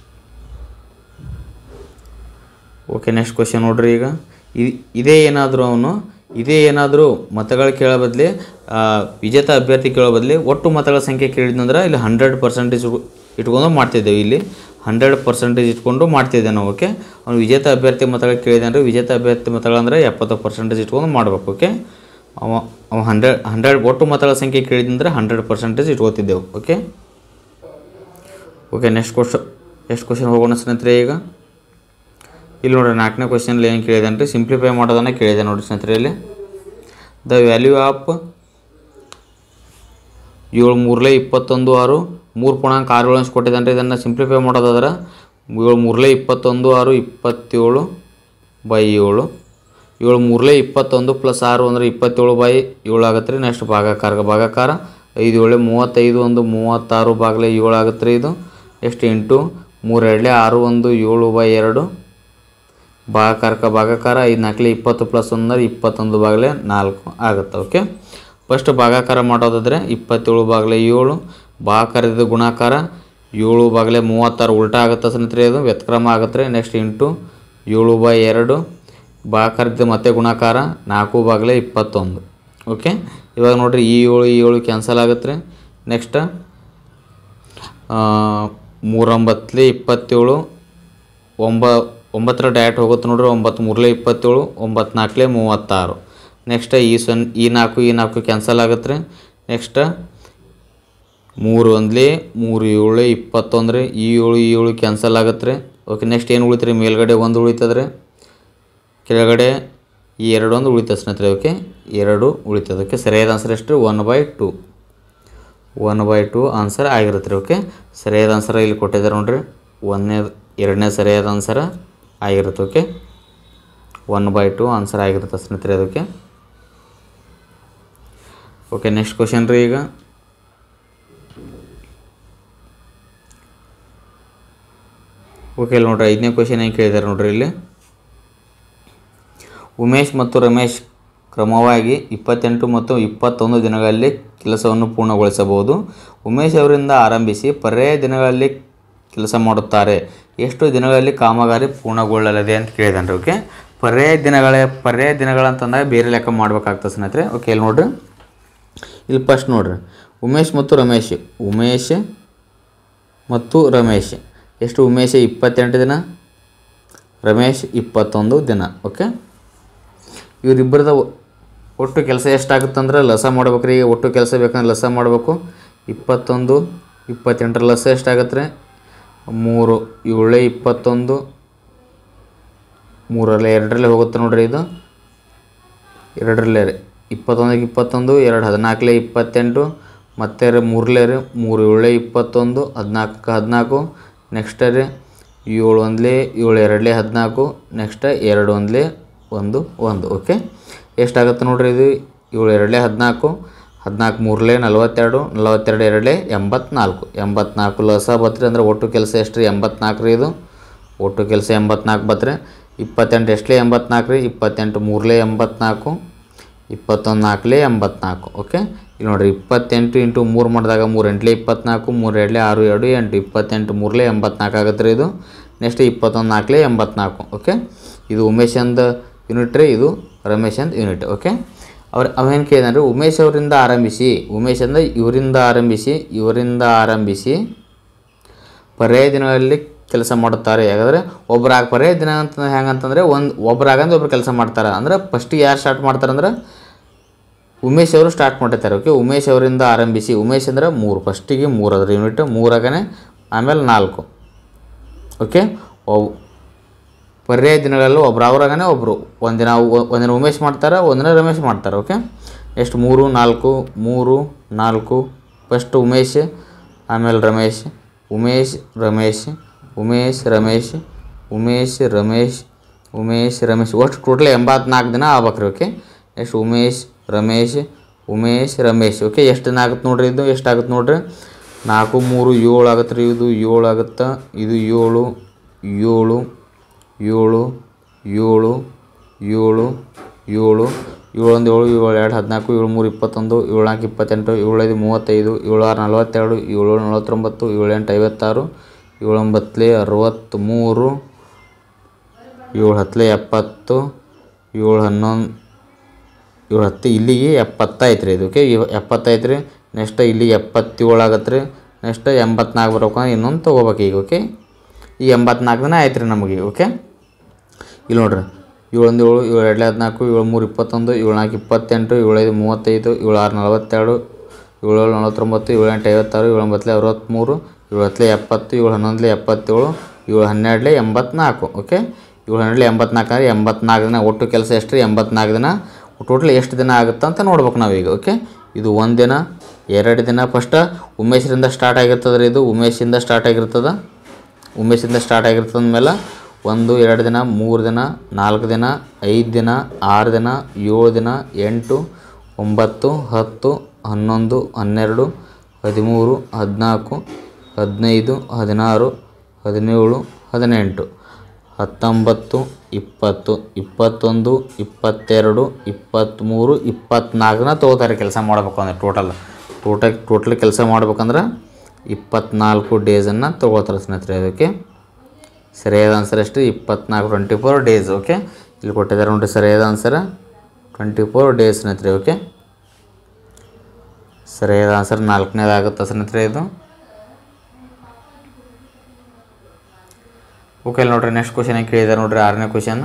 ಓಕೆ ನೆಕ್ಸ್ಟ್ ಕ್ವಶನ್ ನೋಡ್ರಿ ಈಗ ಇ- ಇದೇ ಏನಾದರೂ ಅವನು ಇದೇ ಏನಾದರೂ ಮತಗಳು ಕೇಳೋ ಬದಲಿ ವಿಜೇತ ಅಭ್ಯರ್ಥಿ ಕೇಳೋ ಬದಲಿ ಒಟ್ಟು ಮತಗಳ ಸಂಖ್ಯೆ ಕೇಳಿದ್ನಂದ್ರೆ ಇಲ್ಲಿ ಹಂಡ್ರೆಡ್ ಪರ್ಸೆಂಟೇಜ್ ಇಟ್ಕೊಂಡು ಮಾಡ್ತಿದ್ದೇವೆ ಇಲ್ಲಿ ಹಂಡ್ರೆಡ್ ಪರ್ಸೆಂಟೇಜ್ ಇಟ್ಕೊಂಡು ಮಾಡ್ತಿದ್ದೆ ನಾವು ಓಕೆ ಅವ್ನು ವಿಜೇತ ಅಭ್ಯರ್ಥಿ ಮತಗಳು ಕೇಳಿದಂದ್ರೆ ವಿಜೇತ ಅಭ್ಯರ್ಥಿ ಮತಗಳಂದ್ರೆ ಎಪ್ಪತ್ತು ಪರ್ಸೆಂಟೇಜ್ ಇಟ್ಕೊಂಡು ಮಾಡ್ಬೇಕು ಓಕೆ ಅವ ಅವ ಹಂಡ್ರೆಡ್ ಹಂಡ್ರೆಡ್ ಒಟ್ಟು ಮತಗಳ ಸಂಖ್ಯೆ ಕೇಳಿದಂದ್ರೆ ಹಂಡ್ರೆಡ್ ಪರ್ಸೆಂಟೇಜ್ ಇಟ್ಕೋತಿದ್ದೆವು ಓಕೆ ಓಕೆ ನೆಕ್ಸ್ಟ್ ಕ್ವಶ ಎಷ್ಟು ಕ್ವಶನ್ ಹೋಗೋಣ ಸ್ನೇಹಿತರೆ ಈಗ ಇಲ್ಲಿ ನೋಡ್ರಿ ನಾಲ್ಕನೇ ಕ್ವಶನಲ್ಲಿ ಏನು ಕೇಳಿದೆ ರೀ ಸಿಂಪ್ಲಿಫೈ ಮಾಡೋದನ್ನು ಕೇಳಿದೆ ನೋಡಿ ಸ್ನೇಹಿತರೆ ಇಲ್ಲಿ ದ ವ್ಯಾಲ್ಯೂ ಆಫ್ ಏಳು ಮೂರಲೇ ಇಪ್ಪತ್ತೊಂದು ಆರು ಮೂರು ಪೂರ್ಣಾಂಕ ಆರು ಏಳು ಅಂಶ ಕೊಟ್ಟಿದ್ದಾನೆ ಇದನ್ನು ಸಿಂಪ್ಲಿಫೈ ಮಾಡೋದಾದ್ರೆ ಏಳು ಮೂರಲೇ ಇಪ್ಪತ್ತೊಂದು ಆರು ಇಪ್ಪತ್ತೇಳು ಬೈ ಏಳು ಏಳು ಮೂರಲೇ ಇಪ್ಪತ್ತೊಂದು ಪ್ಲಸ್ ಆರು ಅಂದರೆ ಇಪ್ಪತ್ತೇಳು ಬೈ ಏಳು ಆಗತ್ತೆ ರೀ ನೆಕ್ಸ್ಟ್ ಭಾಗಾಕಾರ ಭಾಗಾಕಾರ ಐದು ಏಳೆ ಮೂವತ್ತೈದು ಒಂದು ಮೂವತ್ತಾರು ಬಾಗಿಲೆ ಏಳು ಆಗತ್ತೆ ರೀ ಇದು ಎಷ್ಟು ಇಂಟು ಮೂರು ಎರಡಲೇ ಆರು ಒಂದು ಏಳು ಬೈ ಎರಡು ಭಾಗಾಕಾರಕ ಭಾಗಾಕಾರ ಐದು ನಾಲ್ಕಲೆ ಇಪ್ಪತ್ತು ಪ್ಲಸ್ ಒಂದರೆ ಇಪ್ಪತ್ತೊಂದು ಬಾಗಿಲೆ ನಾಲ್ಕು ಆಗುತ್ತೆ ಓಕೆ ಫಸ್ಟ್ ಭಾಗಾಕಾರ ಮಾಡೋದಾದರೆ ಇಪ್ಪತ್ತೇಳು ಬಾಗಿಲೆ ಏಳು ಭಾಗಾಕಾರದ ಗುಣಾಕಾರ ಏಳು ಬಾಗಿಲೆ ಮೂವತ್ತಾರು ಉಲ್ಟಾ ಆಗುತ್ತೆ ಸ್ನೇಹಿತರೆ ಇದು ವ್ಯತ್ಕ್ರಮ ಆಗುತ್ತೆ ನೆಕ್ಸ್ಟ್ ಇಂಟು ಏಳು ಬೈ ಎರಡು ಭಾಗಾಕಾರದ ಮತ್ತೆ ಗುಣಾಕಾರ ನಾಲ್ಕು ಬಾಗಿಲೆ ಇಪ್ಪತ್ತೊಂದು ಓಕೆ ಇವಾಗ ನೋಡಿರಿ ಈ ಏಳು ಈ ಏಳು ಕ್ಯಾನ್ಸಲ್ ಆಗುತ್ತೆ ರೀ ನೆಕ್ಸ್ಟ್ ಮೂರೊಂಬತ್ತಲೆ ಇಪ್ಪತ್ತೇಳು ಒಂಬ ಒಂಬತ್ತರ ಡೈರೆಕ್ಟ್ ಹೋಗುತ್ತೆ ನೋಡ್ರಿ ಒಂಬತ್ತು ಮೂರಲೇ ಇಪ್ಪತ್ತೇಳು ಒಂಬತ್ತು ನಾಲ್ಕಲೇ ಮೂವತ್ತಾರು ನೆಕ್ಸ್ಟ್ ಈ ಸೊನ್ ಈ ನಾಲ್ಕು ಈ ನಾಲ್ಕು ಕ್ಯಾನ್ಸಲ್ ಆಗುತ್ತೆ ರೀ ನೆಕ್ಸ್ಟ್ ಮೂರು ಒಂದ್ಲಿ ಮೂರು ಏಳು ಇಪ್ಪತ್ತೊಂದು ರೀ ಈ ಏಳು ಈ ಏಳು ಕ್ಯಾನ್ಸಲ್ ಆಗುತ್ತೆ ರೀ ಓಕೆ ನೆಕ್ಸ್ಟ್ ಏನು ಉಳಿತು ರೀ ಮೇಲ್ಗಡೆ ಒಂದು ಉಳಿತದೆ ರೀ ಕೆಳಗಡೆ ಈ ಎರಡು ಒಂದು ಉಳಿತದೆ ಸ್ನೇಹಿತರೆ ಓಕೆ ಎರಡು ಉಳಿತದೆ ಓಕೆ ಸರಿಯಾದ ಆನ್ಸರ್ ಎಷ್ಟು one by two one by two answer ಆಗಿರುತ್ತೆ ರೀ ಓಕೆ ಸರಿಯಾದ ಆನ್ಸರ್ ಇಲ್ಲಿ ಕೊಟ್ಟಿದ್ದಾರೆ ನೋಡ್ರಿ ಒಂದನೇ ಎರಡನೇ ಸರಿಯಾದ ಆನ್ಸರ್ ಆಗಿರುತ್ತೆ okay one by two answer ಆಗಿರುತ್ತೆ ಸ್ನೇಹಿತರೆ ಅದಕ್ಕೆ ಓಕೆ ನೆಕ್ಸ್ಟ್ ಕ್ವಶನ್ ರೀ ಈಗ ಓಕೆ ಇಲ್ಲಿ ನೋಡ್ರಿ ಐದನೇ ಕ್ವಶನ್ ಏನು ಕೇಳಿದ್ದಾರೆ ನೋಡ್ರಿ ಇಲ್ಲಿ ಉಮೇಶ್ ಮತ್ತು ರಮೇಶ್ ಕ್ರಮವಾಗಿ ಇಪ್ಪತ್ತೆಂಟು ಮತ್ತು ಇಪ್ಪತ್ತೊಂದು ದಿನಗಳಲ್ಲಿ ಕೆಲಸವನ್ನು ಪೂರ್ಣಗೊಳಿಸಬಹುದು ಉಮೇಶ್ ಅವರಿಂದ ಆರಂಭಿಸಿ ಪರ್ಯಾಯ ದಿನಗಳಲ್ಲಿ ಕೆಲಸ ಮಾಡುತ್ತಾರೆ ಎಷ್ಟು ದಿನಗಳಲ್ಲಿ ಕಾಮಗಾರಿ ಪೂರ್ಣಗೊಳ್ಳಲಿದೆ ಅಂತ ಕೇಳಿದಾನೆ ಓಕೆ ಪರ್ಯಾಯ ದಿನಗಳ ಪರ್ಯಾಯ ದಿನಗಳಂತಂದಾಗ ಬೇರೆ ಲೆಕ್ಕ ಮಾಡ್ಬೇಕಾಗ್ತದೆ ಸ್ನೇಹಿತರೆ ಓಕೆ ಇಲ್ಲಿ ನೋಡ್ರಿ ಇಲ್ಲಿ ಫಸ್ಟ್ ನೋಡ್ರಿ ಉಮೇಶ್ ಮತ್ತು ರಮೇಶ್ ಉಮೇಶ್ ಮತ್ತು ರಮೇಶ್ ಎಷ್ಟು ಉಮೇಶ್ ಇಪ್ಪತ್ತೆಂಟು ದಿನ ರಮೇಶ್ ಇಪ್ಪತ್ತೊಂದು ದಿನ ಓಕೆ ಇವರಿಬ್ಬರದ ಒಟ್ಟು ಕೆಲಸ ಎಷ್ಟಾಗುತ್ತಂದ್ರೆ ಲಸ ಮಾಡ್ಬೇಕ್ರಿ ಈಗ ಒಟ್ಟು ಕೆಲಸ ಬೇಕಂದ್ರೆ ಲಸ ಮಾಡಬೇಕು ಇಪ್ಪತ್ತೊಂದು ಇಪ್ಪತ್ತೆಂಟರ ಲಸ ಎಷ್ಟಾಗತ್ತೆ ರೀ ಮೂರು ಏಳು ಇಪ್ಪತ್ತೊಂದು ಮೂರಲ್ಲೇ ಎರಡರಲ್ಲೇ ಹೋಗುತ್ತೆ ನೋಡ್ರಿ ಇದು ಎರಡರಲ್ಲೇ ರೀ ಇಪ್ಪತ್ತೊಂದಕ್ಕೆ ಇಪ್ಪತ್ತೊಂದು ಎರಡು ಹದಿನಾಲ್ಕಲೇ ಇಪ್ಪತ್ತೆಂಟು ಮತ್ತೆ ರೀ ಮೂರಲೇ ರೀ ಮೂರು ಏಳು ಇಪ್ಪತ್ತೊಂದು ಹದಿನಾಲ್ಕು ಹದಿನಾಲ್ಕು ನೆಕ್ಸ್ಟ್ ರೀ ಏಳು ಒಂದ್ಲೇ ಏಳು ಎರಡಲೇ ಹದಿನಾಲ್ಕು ನೆಕ್ಸ್ಟ್ ಎರಡು ಒಂದ್ಲೇ ಒಂದು ಒಂದು ಓಕೆ ಎಷ್ಟಾಗುತ್ತೆ ನೋಡ್ರಿ ಇದು ಏಳು ಎರಡಲೇ ಹದಿನಾಲ್ಕು ಹದಿನಾಲ್ಕು ಮೂರಲೇ ನಲವತ್ತೆರಡು ನಲವತ್ತೆರಡು ಎರಡಲೇ ಎಂಬತ್ನಾಲ್ಕು ಎಂಬತ್ನಾಲ್ಕು ಲಸ ಬತ್ರಿ ಅಂದ್ರೆ ಒಟ್ಟು ಕೆಲಸ ಎಷ್ಟು ರೀ ಎಂಬತ್ನಾಲ್ಕು ರೀ ಇದು ಒಟ್ಟು ಕೆಲಸ ಎಂಬತ್ನಾಲ್ಕು ಬತ್ರಿ ಇಪ್ಪತ್ತೆಂಟು ಎಷ್ಟಲೇ ಎಂಬತ್ನಾಲ್ಕು ರೀ ಇಪ್ಪತ್ತೆಂಟು ಮೂರಲೇ ಎಂಬತ್ನಾಲ್ಕು ಇಪ್ಪತ್ತೊಂದು ನಾಲ್ಕಲೇ ಎಂಬತ್ನಾಲ್ಕು ಓಕೆ ಇಲ್ಲಿ ನೋಡಿರಿ ಇಪ್ಪತ್ತೆಂಟು ಇಂಟು ಮೂರು ಮಾಡಿದಾಗ ಮೂರು ಎಂಟ್ಲೆ ಇಪ್ಪತ್ನಾಲ್ಕು ಮೂರು ಎರಡಲೇ ಆರು ಎರಡು ಎಂಟು ಇಪ್ಪತ್ತೆಂಟು ಮೂರಲೇ ಎಂಬತ್ನಾಲ್ಕು ಆಗುತ್ತೆ ರೀ ಇದು ನೆಕ್ಸ್ಟ್ ಇಪ್ಪತ್ತೊಂದು ನಾಲ್ಕಲೇ ಎಂಬತ್ನಾಲ್ಕು ಓಕೆ ಇದು ಉಮೇಶಂದ ಯೂನಿಟ್ ರೀ ಇದು ರಮೇಶಂದ್ ಯೂನಿಟ್ ಓಕೆ ಅವ್ರು ಅವೇನು ಕೇಳಿದಾರೆ ಉಮೇಶ್ ಅವರಿಂದ ಆರಂಭಿಸಿ ಉಮೇಶ್ ಅಂದ್ರೆ ಇವರಿಂದ ಆರಂಭಿಸಿ ಇವರಿಂದ ಆರಂಭಿಸಿ ಪರ್ಯಾಯ ದಿನಗಳಲ್ಲಿ ಕೆಲಸ ಮಾಡುತ್ತಾರೆ ಯಾಕಂದರೆ ಒಬ್ಬರಾಗ ಪರ್ಯಾಯ ದಿನ ಅಂತ ಹೆಂಗಂತಂದರೆ ಒಂದು ಒಬ್ಬರಾಗಂದು ಒಬ್ರು ಕೆಲಸ ಮಾಡ್ತಾರೆ ಅಂದ್ರೆ ಫಸ್ಟಿಗೆ ಯಾರು ಸ್ಟಾರ್ಟ್ ಮಾಡ್ತಾರೆ ಅಂದ್ರೆ ಉಮೇಶ್ ಅವರು ಸ್ಟಾರ್ಟ್ ಮಾಡಿರ್ತಾರೆ ಓಕೆ ಉಮೇಶ್ ಅವರಿಂದ ಆರಂಭಿಸಿ ಉಮೇಶ್ ಅಂದ್ರೆ ಮೂರು ಫಸ್ಟಿಗೆ ಮೂರು ಅದ್ರ ಯೂನಿಟ್ ಮೂರಾಗನೇ ಆಮೇಲೆ ನಾಲ್ಕು ಓಕೆ ಒವ್ ಪರ್ಯಾಯ ದಿನಗಳಲ್ಲೂ ಒಬ್ರು ಅವ್ರಾಗನೇ ಒಬ್ಬರು ಒಂದಿನ ಒ- ಒಂದಿನ ಉಮೇಶ್ ಮಾಡ್ತಾರೆ ಒಂದಿನ ರಮೇಶ್ ಮಾಡ್ತಾರೆ ಓಕೆ ಎಷ್ಟು ಮೂರು ನಾಲ್ಕು ಮೂರು ನಾಲ್ಕು ಫಸ್ಟ್ ಉಮೇಶ್ ಆಮೇಲೆ ರಮೇಶ್ ಉಮೇಶ್ ರಮೇಶ್ ಉಮೇಶ್ ರಮೇಶ್ ಉಮೇಶ್ ರಮೇಶ್ ಉಮೇಶ್ ರಮೇಶ್ ಒಟ್ಟು ಟೋಟಲ್ ಎಂಬತ್ನಾಲ್ಕು ದಿನ ಆಗ್ಬೇಕ್ರಿ ಓಕೆ ಎಷ್ಟು ಉಮೇಶ್ ರಮೇಶ್ ಉಮೇಶ್ ರಮೇಶ್ ಓಕೆ ಎಷ್ಟು ದಿನ ಆಗುತ್ತೆ ನೋಡ್ರಿ ಇದು ಎಷ್ಟು ಆಗುತ್ತೆ ನೋಡ್ರಿ ನಾಲ್ಕು ಮೂರು ಏಳು ಆಗುತ್ತೆ ರೀ ಇದು ಏಳು ಆಗುತ್ತೆ ಇದು ಏಳು ಏಳು ಏಳು ಏಳು ಏಳು ಏಳು ಏಳೊಂದು ಏಳು ಏಳು ಎರಡು ಹದಿನಾಲ್ಕು ಏಳು ಮೂರು ಇಪ್ಪತ್ತೊಂದು ಏಳು ನಾಲ್ಕು ಇಪ್ಪತ್ತೆಂಟು ಏಳು ಐದು ಮೂವತ್ತೈದು ಏಳು ಆರು ನಲವತ್ತೆರಡು ಏಳು ಏಳು ನಲವತ್ತೊಂಬತ್ತು ಏಳು ಎಂಟು ಐವತ್ತಾರು ಏಳು ಒಂಬತ್ತಲೇ ಅರವತ್ತ್ಮೂರು ಏಳು ಹತ್ತಲೇ ಎಪ್ಪತ್ತು ಏಳು ಹನ್ನೊಂದು ಏಳು ಹತ್ತು ಇಲ್ಲಿಗೆ ಎಪ್ಪತ್ತೈತೆ ರೀ ಇದು ಓಕೆ ಎಪ್ಪತ್ತೈತೆ ರೀ ನೆಕ್ಸ್ಟ್ ಇಲ್ಲಿಗೆ ಎಪ್ಪತ್ತೇಳು ಆಗತ್ತೆ ರೀ ನೆಕ್ಸ್ಟ್ ಎಂಬತ್ನಾಲ್ಕು ಬರ್ಬೇಕಂದ್ರೆ ಇನ್ನೊಂದು ತೊಗೋಬೇಕು ಈಗ ಓಕೆ ಈ ಎಂಬತ್ನಾಲ್ಕು ದಿನ ಆಯ್ತು ರೀ ನಮಗೆ ಓಕೆ ಇಲ್ಲಿ ನೋಡ್ರಿ ಏಳೊಂದು ಏಳು ಏಳು ಎರಡಲೇ ಹದಿನಾಲ್ಕು ಏಳು ಮೂರು ಇಪ್ಪತ್ತೊಂದು ಏಳು ನಾಲ್ಕು ಇಪ್ಪತ್ತೆಂಟು ಏಳು ಐದು ಮೂವತ್ತೈದು ಏಳು ಆರು ನಲವತ್ತೆರಡು ಏಳು ಏಳು ನಲವತ್ತೊಂಬತ್ತು ಏಳು ಎಂಟು ಐವತ್ತಾರು ಏಳು ಒಂಬತ್ತಲೇ ಅರವತ್ತ್ಮೂರು ಏಳು ಹತ್ತಲೇ ಎಪ್ಪತ್ತು ಏಳು ಹನ್ನೊಂದಲೇ ಎಪ್ಪತ್ತೇಳು ಏಳು ಹನ್ನೆರಡಲೇ ಎಂಬತ್ನಾಲ್ಕು ಓಕೆ ಏಳು ಹನ್ನೆರಡಲೇ ಎಂಬತ್ನಾಲ್ಕು ಅಂದರೆ ಎಂಬತ್ನಾಲ್ಕು ದಿನ ಒಟ್ಟು ಕೆಲಸ ಎಷ್ಟು ರೀ ಎಂಬತ್ನಾಲ್ಕು ದಿನ ಟೋಟಲ್ ಎಷ್ಟು ದಿನ ಆಗುತ್ತೆ ಅಂತ ನೋಡ್ಬೇಕು ನಾವೀಗ ಓಕೆ ಇದು ಒಂದು ದಿನ ಎರಡು ದಿನ ಫಸ್ಟ್ ಉಮೇಶರಿಂದ ಸ್ಟಾರ್ಟ್ ಆಗಿರ್ತದೆ ರೀ ಇದು ಉಮೇಶಿಂದ ಸ್ಟಾರ್ಟ್ ಆಗಿರ್ತದೆ ಉಮೇಶಿಂದ ಸ್ಟಾರ್ಟ್ ಆಗಿರ್ತದ ಮೇಲೆ ಒಂದು ಎರಡು ದಿನ ಮೂರು ದಿನ ನಾಲ್ಕು ದಿನ ಐದು ದಿನ ಆರು ದಿನ ಏಳು ದಿನ ಎಂಟು ಒಂಬತ್ತು ಹತ್ತು ಹನ್ನೊಂದು ಹನ್ನೆರಡು ಹದಿಮೂರು ಹದಿನಾಲ್ಕು ಹದಿನೈದು ಹದಿನಾರು ಹದಿನೇಳು ಹದಿನೆಂಟು ಹತ್ತೊಂಬತ್ತು ಇಪ್ಪತ್ತು ಇಪ್ಪತ್ತೊಂದು ಇಪ್ಪತ್ತೆರಡು ಇಪ್ಪತ್ತ್ಮೂರು ಇಪ್ಪತ್ತ್ನಾಲ್ಕನ ತೊಗೋತಾರೆ ಕೆಲಸ ಮಾಡ್ಬೇಕು ಅಂದ್ರೆ ಟೋಟಲ್ ಟೋಟಲ್ ಟೋಟಲ್ ಕೆಲಸ ಮಾಡ್ಬೇಕಂದ್ರೆ ಇಪ್ಪತ್ನಾಲ್ಕು ಡೇಸನ್ನು ತೊಗೊಳ್ತಾರೆ ಸ್ನೇಹಿತರೆ ಅದಕ್ಕೆ ಸರಿಯಾದ ಆನ್ಸರ್ ಎಷ್ಟು ಇಪ್ಪತ್ನಾಲ್ಕು ಟ್ವೆಂಟಿ ಫೋರ್ ಡೇಸ್ ಓಕೆ ಇಲ್ಲಿ ಕೊಟ್ಟಿದ್ದಾರೆ ನೋಡಿರಿ ಸರಿಯಾದ ಆನ್ಸರ್ ಟ್ವೆಂಟಿ ಫೋರ್ ಡೇಸ್ ಸ್ನೇಹಿತರೆ ಓಕೆ ಸರಿಯಾದ ಆನ್ಸರ್ ನಾಲ್ಕನೇದಾಗುತ್ತೆ ಸ್ನೇಹಿತರೆ ಇದು ಓಕೆ ಇಲ್ಲಿ ನೋಡ್ರಿ ನೆಕ್ಸ್ಟ್ ಕ್ವಶನ್ ಕೇಳಿದ್ದಾರೆ ನೋಡ್ರಿ ಆರನೇ ಕ್ವಶನ್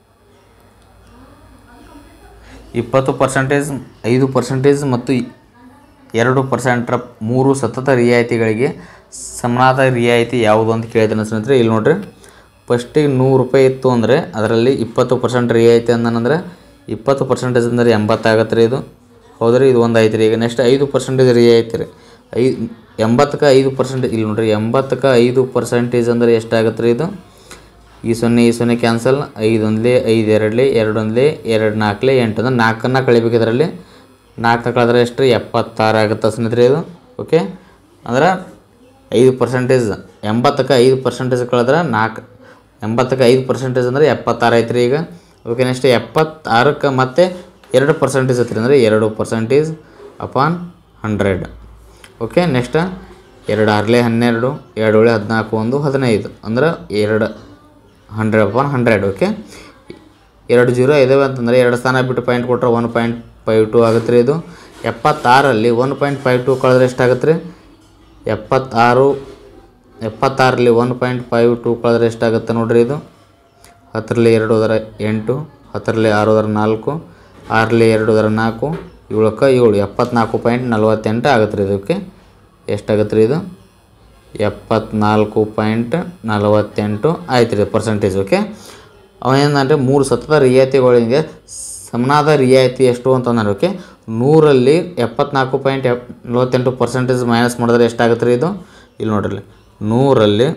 ಇಪ್ಪತ್ತು ಪರ್ಸೆಂಟೇಜ್ ಐದು ಪರ್ಸೆಂಟೇಜ್ ಮತ್ತು ಎರಡು ಪರ್ಸೆಂಟ್ರ ಮೂರು ಸತತ ರಿಯಾಯಿತಿಗಳಿಗೆ ಸಮನಾದ ರಿಯಾಯಿತಿ ಯಾವುದು ಅಂತ ಕೇಳಿದ್ದೇನೆ ಸ್ನೇಹಿತರೆ ಇಲ್ಲಿ ನೋಡ್ರಿ ಫಸ್ಟಿಗೆ ನೂರು ರೂಪಾಯಿ ಇತ್ತು ಅಂದರೆ ಅದರಲ್ಲಿ ಇಪ್ಪತ್ತು ಪರ್ಸೆಂಟ್ ರಿಯಾಯಿತಿ ಅಂದನಂದ್ರೆ ಇಪ್ಪತ್ತು ಪರ್ಸೆಂಟೇಜ್ ಅಂದರೆ ಎಂಬತ್ತಾಗತ್ತೆ ರೀ ಇದು ಹೌದ್ರಿ ಇದು ಒಂದು ಐತೆ ರೀ ಈಗ ನೆಕ್ಸ್ಟ್ ಐದು ಪರ್ಸೆಂಟೇಜ್ ರಿಯಾಯಿತಿ ರೀ ಐದು ಎಂಬತ್ತಕ್ಕೆ ಐದು ಪರ್ಸೆಂಟೇಜ್ ಇಲ್ಲಿ ನೋಡ್ರಿ ಎಂಬತ್ತಕ್ಕೆ ಐದು ಪರ್ಸೆಂಟೇಜ್ ಅಂದರೆ ಎಷ್ಟಾಗತ್ತೆ ರೀ ಇದು ಈ ಸೊನ್ನೆ ಈ ಸೊನ್ನೆ ಕ್ಯಾನ್ಸಲ್ ಐದು ಒಂದ್ಲೆ ಐದು ಎರಡಲೆ ಎರಡು ಒಂದ್ಲೆ ಎರಡು ನಾಲ್ಕಲೆ ಎಂಟು ಅಂದ್ರೆ ನಾಲ್ಕನ್ನು ಕಳಿಬೇಕು ಇದರಲ್ಲಿ ನಾಲ್ಕು ಕಳೆದ್ರೆ ಎಷ್ಟು ರೀ ಎಪ್ಪತ್ತಾರು ಆಗುತ್ತೆ ಸ್ನೇಹಿತರೆ ಇದು ಓಕೆ ಅಂದ್ರೆ ಐದು ಪರ್ಸೆಂಟೇಜ್ ಎಂಬತ್ತಕ್ಕೆ ಐದು ಪರ್ಸೆಂಟೇಜ್ ಕಳೆದ್ರೆ ನಾಲ್ಕು ಎಂಬತ್ತಕ್ಕೆ ಐದು ಪರ್ಸೆಂಟೇಜ್ ಅಂದರೆ ಎಪ್ಪತ್ತಾರು ಐತೆ ರೀ ಈಗ ಓಕೆ ನೆಕ್ಸ್ಟ್ ಎಪ್ಪತ್ತಾರಕ್ಕೆ ಮತ್ತೆ ಎರಡು ಪರ್ಸೆಂಟೇಜ್ ಐತ್ರಿ ಅಂದರೆ ಎರಡು percentage upon hundred okay next ಎರಡು ಆರ್ಲೆ ಹನ್ನೆರಡು ಎರಡು ಏಳೆ ಹದಿನಾಲ್ಕು ಒಂದು ಹದಿನೈದು ಅಂದ್ರೆ ಎರಡು ಹಂಡ್ರೆಡ್ ಅಪಾನ್ ಹಂಡ್ರೆಡ್ ಓಕೆ ಎರಡು ಜೀರೋ ಇದಾವೆ ಅಂತಂದರೆ ಎರಡು ಸ್ಥಾನ ಬಿಟ್ಟು ಪಾಯಿಂಟ್ ಕೊಟ್ಟರೆ ಒನ್ ಪಾಯಿಂಟ್ ಫೈವ್ ಟು ಆಗುತ್ತೆ ರೀ ಇದು ಎಪ್ಪತ್ತಾರಲ್ಲಿ ಒನ್ ಪಾಯಿಂಟ್ ಫೈವ್ ಟು ಕಳೆದ್ರೆ ಎಷ್ಟಾಗುತ್ತೆ ರೀ ಎಪ್ಪತ್ತಾರು ಎಪ್ಪತ್ತಾರಲ್ಲಿ ಒನ್ ಪಾಯಿಂಟ್ ಫೈವ್ ಟು ಕಳೆದ್ರೆ ಎಷ್ಟಾಗುತ್ತೆ ನೋಡ್ರಿ ಇದು ಹತ್ತರಲ್ಲಿ ಎರಡು ಹೋದರ ಎಂಟು ಹತ್ತರಲ್ಲಿ ಆರು ಹೋದರ ನಾಲ್ಕು ಆರರಲ್ಲಿ ಎರಡು ಹೋದರ ನಾಲ್ಕು ಏಳಕ್ಕೆ ಏಳು ಎಪ್ಪತ್ನಾಲ್ಕು ಪಾಯಿಂಟ್ ನಲ್ವತ್ತೆಂಟು ಆಗುತ್ತೆ ರೀ ಇದಕ್ಕೆ ಎಷ್ಟಾಗುತ್ತೆ ರೀ ಇದು ಎಪ್ಪತ್ನಾಲ್ಕು ಪಾಯಿಂಟ್ ನಲವತ್ತೆಂಟು ಆಯ್ತು ರೀ ಪರ್ಸೆಂಟೇಜ್ ಓಕೆ ಅವೇನಂದರೆ ಮೂರು ಸತತ ರಿಯಾಯಿತಿಗಳಿಗೆ ಸಮನಾದ ರಿಯಾಯಿತಿ ಎಷ್ಟು ಅಂತಂದ್ರೆ ಓಕೆ ನೂರಲ್ಲಿ ಎಪ್ಪತ್ನಾಲ್ಕು ಪಾಯಿಂಟ್ ಎಪ್ ನಲವತ್ತೆಂಟು ಪರ್ಸೆಂಟೇಜ್ ಮೈನಸ್ ಮಾಡಿದ್ರೆ ಎಷ್ಟಾಗುತ್ತೆ ರೀ ಇದು ಇಲ್ಲಿ ನೋಡ್ರಿ ನೂರಲ್ಲಿ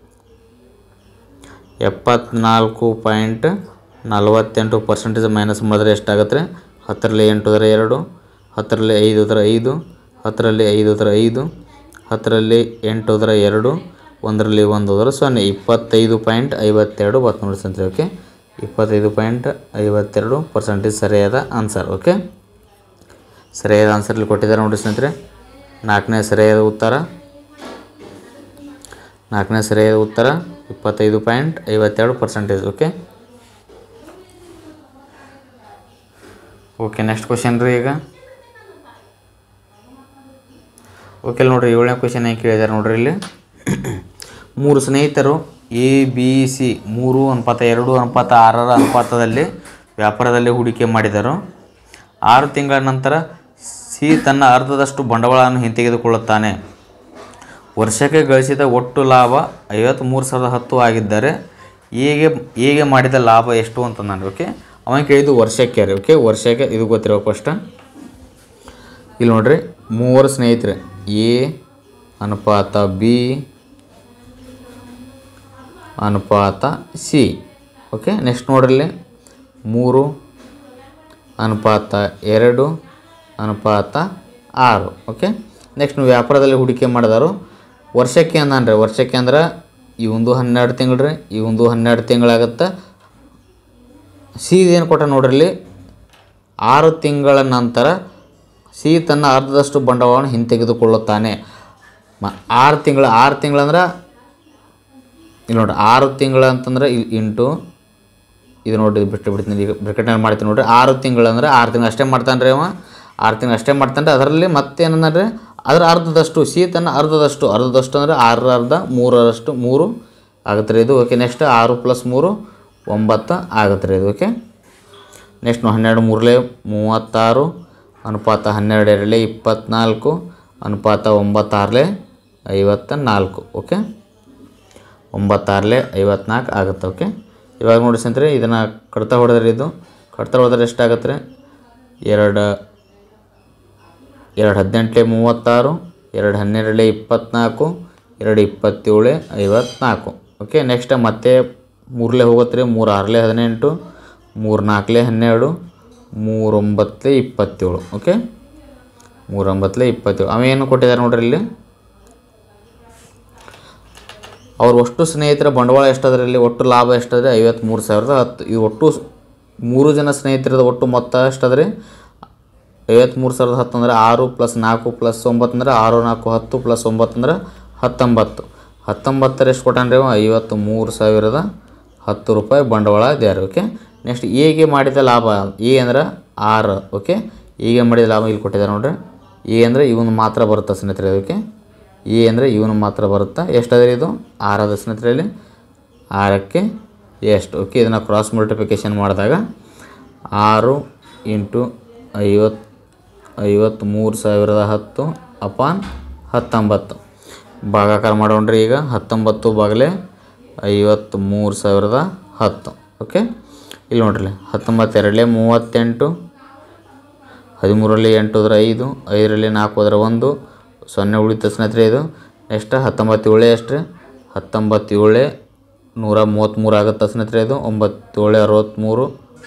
ಎಪ್ಪತ್ನಾಲ್ಕು ಪಾಯಿಂಟ್ ನಲವತ್ತೆಂಟು ಪರ್ಸೆಂಟೇಜ್ ಮೈನಸ್ ಮಾಡಿದ್ರೆ ಎಷ್ಟಾಗುತ್ತೆ ರೀ ಹತ್ತರಲ್ಲಿ ಎಂಟು ಅದರ ಎರಡು ಹತ್ತರಲ್ಲಿ ಐದು ಅದರ ಐದು ಹತ್ತರಲ್ಲಿ ಐದು ಅದರ ಐದು ಹತ್ತರಲ್ಲಿ ಎಂಟು ಅದರ ಎರಡು ಒಂದರಲ್ಲಿ ಒಂದು ಅದರ ಸೊನ್ನೆ ಇಪ್ಪತ್ತೈದು ಪಾಯಿಂಟ್ ಐವತ್ತೆರಡು ಬತ್ತು ನೋಡಿ ಸ್ನೇಹಿತರೆ ಓಕೆ ಇಪ್ಪತ್ತೈದು ಪಾಯಿಂಟ್ ಐವತ್ತೆರಡು ಪರ್ಸೆಂಟೇಜ್ ಸರಿಯಾದ ಆನ್ಸರ್ ಓಕೆ ಸರಿಯಾದ ಆನ್ಸರ್ ಇಲ್ಲಿ ಕೊಟ್ಟಿದ್ದಾರೆ ನೋಡಿ ಸ್ನೇಹಿತರೆ ನಾಲ್ಕನೇ ಸರಿಯಾದ ಉತ್ತರ ನಾಲ್ಕನೇ ಸರಿಯಾದ ಉತ್ತರ ಇಪ್ಪತ್ತೈದು ಪಾಯಿಂಟ್ ಐವತ್ತೆರಡು percentage okay okay next question ರೀ ಈಗ ಓಕೆ ಇಲ್ಲಿ ನೋಡ್ರಿ ಏಳನೇ ಕ್ವಶನ್ ಏನು ಕೇಳಿದ್ದಾರೆ ನೋಡ್ರಿ ಇಲ್ಲಿ ಮೂರು ಸ್ನೇಹಿತರು ಎ ಬಿ ಸಿ ಮೂರು ಅನುಪಾತ ಎರಡು ಅನುಪಾತ ಆರರ ಅನುಪಾತದಲ್ಲಿ ವ್ಯಾಪಾರದಲ್ಲಿ ಹೂಡಿಕೆ ಮಾಡಿದರು ಆರು ತಿಂಗಳ ನಂತರ ಸಿ ತನ್ನ ಅರ್ಧದಷ್ಟು ಬಂಡವಾಳವನ್ನು ಹಿಂತೆಗೆದುಕೊಳ್ಳುತ್ತಾನೆ ವರ್ಷಕ್ಕೆ ಗಳಿಸಿದ ಒಟ್ಟು ಲಾಭ ಐವತ್ತ್ಮೂರು ಸಾವಿರದ ಹತ್ತು ಆಗಿದ್ದರೆ ಹೇಗೆ ಹೇಗೆ ಮಾಡಿದ ಲಾಭ ಎಷ್ಟು ಅಂತ ನಾನು ಓಕೆ ಅವನು ಕೇಳಿದ್ದು ವರ್ಷಕ್ಕೆ ರೀ ಓಕೆ ವರ್ಷಕ್ಕೆ ಇದು ಗೊತ್ತಿರೋ ಫಸ್ಟ್ ಇಲ್ಲಿ ನೋಡ್ರಿ ಮೂವರು ಸ್ನೇಹಿತರೆ ಎ ಅನುಪಾತ ಬಿ ಅನುಪಾತ ಸಿ ಓಕೆ ನೆಕ್ಸ್ಟ್ ನೋಡ್ರಿ ಮೂರು ಅನುಪಾತ ಎರಡು ಅನುಪಾತ ಆರು ಓಕೆ ನೆಕ್ಸ್ಟ್ ನೀವು ವ್ಯಾಪಾರದಲ್ಲಿ ಹೂಡಿಕೆ ಮಾಡಿದಾರು ವರ್ಷಕ್ಕೆ ಅಂದಾನ್ರಿ ವರ್ಷಕ್ಕೆ ಅಂದ್ರೆ ಈ ಒಂದು ಹನ್ನೆರಡು ತಿಂಗಳು ರೀ ಈ ಒಂದು ಹನ್ನೆರಡು ತಿಂಗಳಾಗತ್ತೆ ಸಿ ಏನು ಕೊಟ್ಟ ನೋಡ್ರಿ ಇಲ್ಲಿ ಆರು ತಿಂಗಳ ನಂತರ ಸಿ ತನ್ನ ಅರ್ಧದಷ್ಟು ಬಂಡವಾಳವನ್ನು ಹಿಂತೆಗೆದುಕೊಳ್ಳುತ್ತಾನೆ ಮ ಆರು ತಿಂಗಳು ಆರು ತಿಂಗಳಂದ್ರೆ ಇಲ್ಲಿ ನೋಡ್ರಿ ಆರು ತಿಂಗಳ ಅಂತಂದ್ರೆ ಇಲ್ಲಿ ಇಂಟು ಇದು ನೋಡ್ರಿ ಇದು ಬಿಟ್ಟು ಬಿಡ್ತೀನಿ ಈಗ ಬ್ರಿಕೆಟ್ನಲ್ಲಿ ಮಾಡ್ತೀನಿ ನೋಡ್ರಿ ಆರು ತಿಂಗಳು ಅಂದ್ರೆ ಆರು ತಿಂಗಳು ಅಷ್ಟೇ ಮಾಡ್ತಾನೆ ರೀ ಅವ ಆರು ತಿಂಗಳು ಅಷ್ಟೇ ಮಾಡ್ತಾನೆ ರೀ ಅದರಲ್ಲಿ ಮತ್ತೇನಂದ್ರೆ ಅದರ ಅರ್ಧದಷ್ಟು ಸಿ ತನ್ನ ಅರ್ಧದಷ್ಟು ಅರ್ಧದಷ್ಟು ಅಂದರೆ ಆರರ ಅರ್ಧ ಮೂರರಷ್ಟು ಮೂರು ಆಗುತ್ತೆ ರೀ ಇದು ಓಕೆ ನೆಕ್ಸ್ಟ್ ಆರು ಪ್ಲಸ್ ಮೂರು ಒಂಬತ್ತು ಆಗುತ್ತೆ ರೀ ಇದು ಓಕೆ ನೆಕ್ಸ್ಟ್ ಹನ್ನೆರಡು ಮೂರಲೆ ಮೂವತ್ತಾರು ಅನುಪಾತ ಹನ್ನೆರಡು ಎರಡಲೆ ಇಪ್ಪತ್ತ್ನಾಲ್ಕು ಅನುಪಾತ ಒಂಬತ್ತಾರಲೆ ಐವತ್ತ ನಾಲ್ಕು ಓಕೆ ಒಂಬತ್ತಾರಲೆ ಐವತ್ನಾಲ್ಕು ಆಗುತ್ತೆ ಓಕೆ ಇವಾಗ ನೋಡಿ ಸ್ನೇಹಿತರೆ ಇದನ್ನು ಕಡ್ತ ಹೊಡೆದ್ರೆ ಇದು ಕಡ್ತ ಹೊಡೆದ್ರೆ ಎಷ್ಟಾಗತ್ತೆ ರೀ ಎರಡು ಎರಡು ಹದಿನೆಂಟಲೆ ಮೂವತ್ತಾರು ಎರಡು ಹನ್ನೆರಡಲೆ ಇಪ್ಪತ್ತ್ನಾಲ್ಕು ಎರಡು ಇಪ್ಪತ್ತೇಳು ಐವತ್ನಾಲ್ಕು ಓಕೆ ನೆಕ್ಸ್ಟ್ ಮತ್ತೆ ಮೂರಲೇ ಹೋಗುತ್ತೆ ರೀ ಮೂರು ಆರಲೆ ಹದಿನೆಂಟು ಮೂರು ನಾಲ್ಕಲೆ ಹನ್ನೆರಡು ಮೂರೊಂಬತ್ತಲೆ ಇಪ್ಪತ್ತೇಳು ಓಕೆ ಮೂರೊಂಬತ್ತಲೆ ಇಪ್ಪತ್ತೇಳು ಅವೇನು ಕೊಟ್ಟಿದ್ದಾರೆ ನೋಡ್ರಿ ಇಲ್ಲಿ ಅವ್ರ ಒಟ್ಟು ಸ್ನೇಹಿತರ ಬಂಡವಾಳ ಎಷ್ಟಾದ್ರೆ ಇಲ್ಲಿ ಒಟ್ಟು ಲಾಭ ಎಷ್ಟಾದ್ರೆ ಐವತ್ತ್ಮೂರು ಸಾವಿರದ ಹತ್ತು ಇದು ಒಟ್ಟು ಸ್- ಮೂರು ಜನ ಸ್ನೇಹಿತರದ ಒಟ್ಟು ಮೊತ್ತ ಎಷ್ಟಾದ್ರೆ ಐವತ್ತ್ಮೂರು ಸಾವಿರದ ಹತ್ತು ಅಂದರೆ ಆರು ಪ್ಲಸ್ ನಾಲ್ಕು ಪ್ಲಸ್ ಒಂಬತ್ತು ಅಂದರೆ ಆರು ನಾಲ್ಕು ಹತ್ತು ಪ್ಲಸ್ ಒಂಬತ್ತು ಅಂದ್ರೆ ಹತ್ತೊಂಬತ್ತು ಹತ್ತೊಂಬತ್ತರ ಎಷ್ಟು ಕೊಟ್ಟಾನ್ರಿ ಅವ ಐವತ್ತು ಮೂರು ಸಾವಿರದ ಹತ್ತು ರೂಪಾಯಿ ಬಂಡವಾಳ ಇದ್ದಾರೆ ಓಕೆ ನೆಕ್ಸ್ಟ್ ಎಗೆ ಮಾಡಿದ ಲಾಭ ಎ ಅಂದ್ರೆ ಆರು ಓಕೆ ಎಗೆ ಮಾಡಿದ ಲಾಭ ಇಲ್ಲಿ ಕೊಟ್ಟಿದ್ದಾರೆ ನೋಡ್ರಿ ಎ ಅಂದರೆ ಇವನು ಮಾತ್ರ ಬರುತ್ತೆ ಸ್ನೇಹಿತರೆ ಅದಕ್ಕೆ ಎ ಅಂದರೆ ಇವನು ಮಾತ್ರ ಬರುತ್ತಾ ಎಷ್ಟಾದ್ರೆ ಇದು ಆರದ ಸ್ನೇಹಿತರಲ್ಲಿ ಆರಕ್ಕೆ ಎಷ್ಟು ಓಕೆ ಇದನ್ನು ಕ್ರಾಸ್ ಮಲ್ಟಿಪ್ಲಿಕೇಶನ್ ಮಾಡಿದಾಗ ಆರು ಇಂಟು ಐವತ್ತು ಐವತ್ತ್ಮೂರು ಸಾವಿರದ ಹತ್ತು ಅಪಾನ್ ಹತ್ತೊಂಬತ್ತು ಭಾಗಾಕಾರ ಮಾಡೋಣ್ರಿ ಈಗ ಹತ್ತೊಂಬತ್ತು ಬಾಗಲೇ ಐವತ್ತ್ಮೂರು ಸಾವಿರದ ಹತ್ತು ಓಕೆ ಇಲ್ಲಿ ನೋಡ್ರಿ ಹತ್ತೊಂಬತ್ತು ಎರಡಲೇ ಮೂವತ್ತೆಂಟು ಹದಿಮೂರರಲ್ಲಿ ಎಂಟು ಹೋದ್ರೆ ಐದು ಐದರಲ್ಲಿ ನಾಲ್ಕು ಹೋದ್ರೆ ಒಂದು ಸೊನ್ನೆ ಉಳಿತ ಸ್ನೇಹಿತರೆ ಇದು ನೆಕ್ಸ್ಟ್ ಹತ್ತೊಂಬತ್ತು ಏಳೆ ಎಷ್ಟು ರೀ ಹತ್ತೊಂಬತ್ತು ಏಳೆ ನೂರ ಮೂವತ್ತ್ಮೂರು ಆಗುತ್ತೆ ಸ್ನೇಹಿತರೆ ಇದು ಒಂಬತ್ತು ಏಳೆ ಅರವತ್ತ್ಮೂರು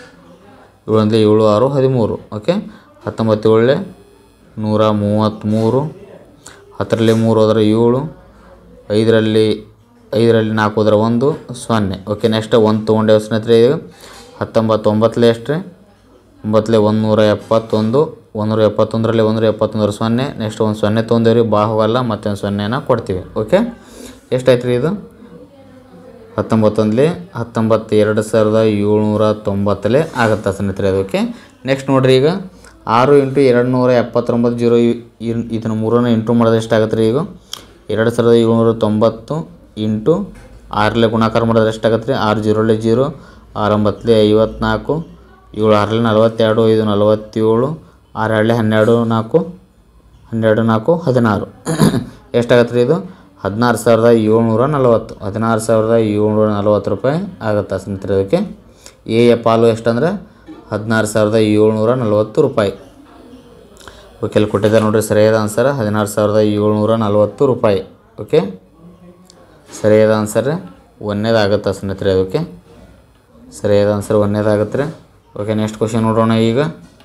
ಏಳೊಂದು ಏಳು ಆರು ಹದಿಮೂರು ಓಕೆ ಹತ್ತೊಂಬತ್ತು ಏಳೆ ನೂರ ಮೂವತ್ತ್ಮೂರು ಹತ್ತರಲ್ಲಿ ಮೂರು ಹೋದ್ರೆ ಏಳು ಐದರಲ್ಲಿ ಐದರಲ್ಲಿ ನಾಲ್ಕು ಹೋದ್ರೆ ಒಂದು ಸೊನ್ನೆ ಓಕೆ ನೆಕ್ಸ್ಟ್ ಒಂದು ತೊಗೊಂಡೇವೆ ಸ್ನೇಹಿತರೆ ಇದು ಹತ್ತೊಂಬತ್ತು ಒಂಬತ್ತಲೇ ಎಷ್ಟು ರೀ ಒಂಬತ್ತಲೇ ಒಂದು ನೂರ ಎಪ್ಪತ್ತೊಂದು ಒಂದೂರ ಎಪ್ಪತ್ತೊಂದರಲ್ಲಿ ಒಂದೂರ ಎಪ್ಪತ್ತೊಂದರ ಸೊನ್ನೆ ನೆಕ್ಸ್ಟ್ ಒಂದು ಸೊನ್ನೆ ತೊಗೊಂಡೇವ್ರಿ ಬಾ ಹೋಗಲ್ಲ ಮತ್ತೆ ಒಂದು ಸೊನ್ನೆನ ಕೊಡ್ತೀವಿ ಓಕೆ ಎಷ್ಟಾಯ್ತು ರೀ ಇದು ಹತ್ತೊಂಬತ್ತೊಂದಲೇ ಹತ್ತೊಂಬತ್ತು ಎರಡು ಸಾವಿರದ ಏಳ್ನೂರ ತೊಂಬತ್ತಲೇ ಆಗುತ್ತೆ ಸ್ನೇಹಿತರೆ ಅದಕ್ಕೆ ನೆಕ್ಸ್ಟ್ ನೋಡ್ರಿ ಈಗ ಆರು ಇಂಟು ಎರಡು ನೂರ ಎಪ್ಪತ್ತೊಂಬತ್ತು ಜೀರೋ ಇದನ್ನು ಮೂರನ್ನು ಇಂಟು ಮಾಡಿದ್ರೆ ಎಷ್ಟಾಗುತ್ತೆ ರೀ ಈಗ ಎರಡು ಸಾವಿರದ ಏಳ್ನೂರ ತೊಂಬತ್ತು ಇಂಟು ಆರಲ್ಲೇ ಗುಣಾಕಾರ ಮಾಡಿದ್ರೆ ಎಷ್ಟಾಗತ್ತೆ ರೀ ಆರು ಜೀರೋಲೆ ಜೀರೋ ಆರು ಒಂಬತ್ತಲೇ ಐವತ್ನಾಲ್ಕು ಏಳು ಆರಲ್ಲೇ ನಲವತ್ತೆರಡು ಐದು ನಲವತ್ತೇಳು ಆರು ಎರಡಲೇ ಹನ್ನೆರಡು ನಾಲ್ಕು ಹನ್ನೆರಡು ನಾಲ್ಕು ಹದಿನಾರು ಎಷ್ಟಾಗತ್ತೆ ರೀ ಇದು ಹದಿನಾರು ಸಾವಿರದ ಏಳ್ನೂರ ನಲವತ್ತು ಹದಿನಾರು ಸಾವಿರದ ಏಳ್ನೂರ ನಲವತ್ತು ರೂಪಾಯಿ ಆಗುತ್ತೆ ಸ್ನೇಹಿತರೆ ಅದಕ್ಕೆ ಎ ಪಾಲು ಎಷ್ಟಂದ್ರೆ ಹದಿನಾರು ಸಾವಿರದ ಏಳ್ನೂರ ನಲವತ್ತು ರೂಪಾಯಿ ಓಕೆ ಇಲ್ಲಿ ಕೊಟ್ಟಿದ್ದಾರೆ ನೋಡಿರಿ ಸರಿಯಾದ ಆನ್ಸರ್ ಹದಿನಾರು ಸಾವಿರದ ಏಳ್ನೂರ ನಲವತ್ತು ರೂಪಾಯಿ ಓಕೆ ಸರಿಯಾದ ಆನ್ಸರ್ ಒಂದೇದಾಗುತ್ತೆ ಸ್ನೇಹಿತರೆ ಅದಕ್ಕೆ ಸರಿಯಾದ ಆನ್ಸರ್ ಒಂದೇದಾಗುತ್ತೆ ರೀ ಓಕೆ ನೆಕ್ಸ್ಟ್ ಕ್ವಶನ್ ನೋಡೋಣ ಈಗ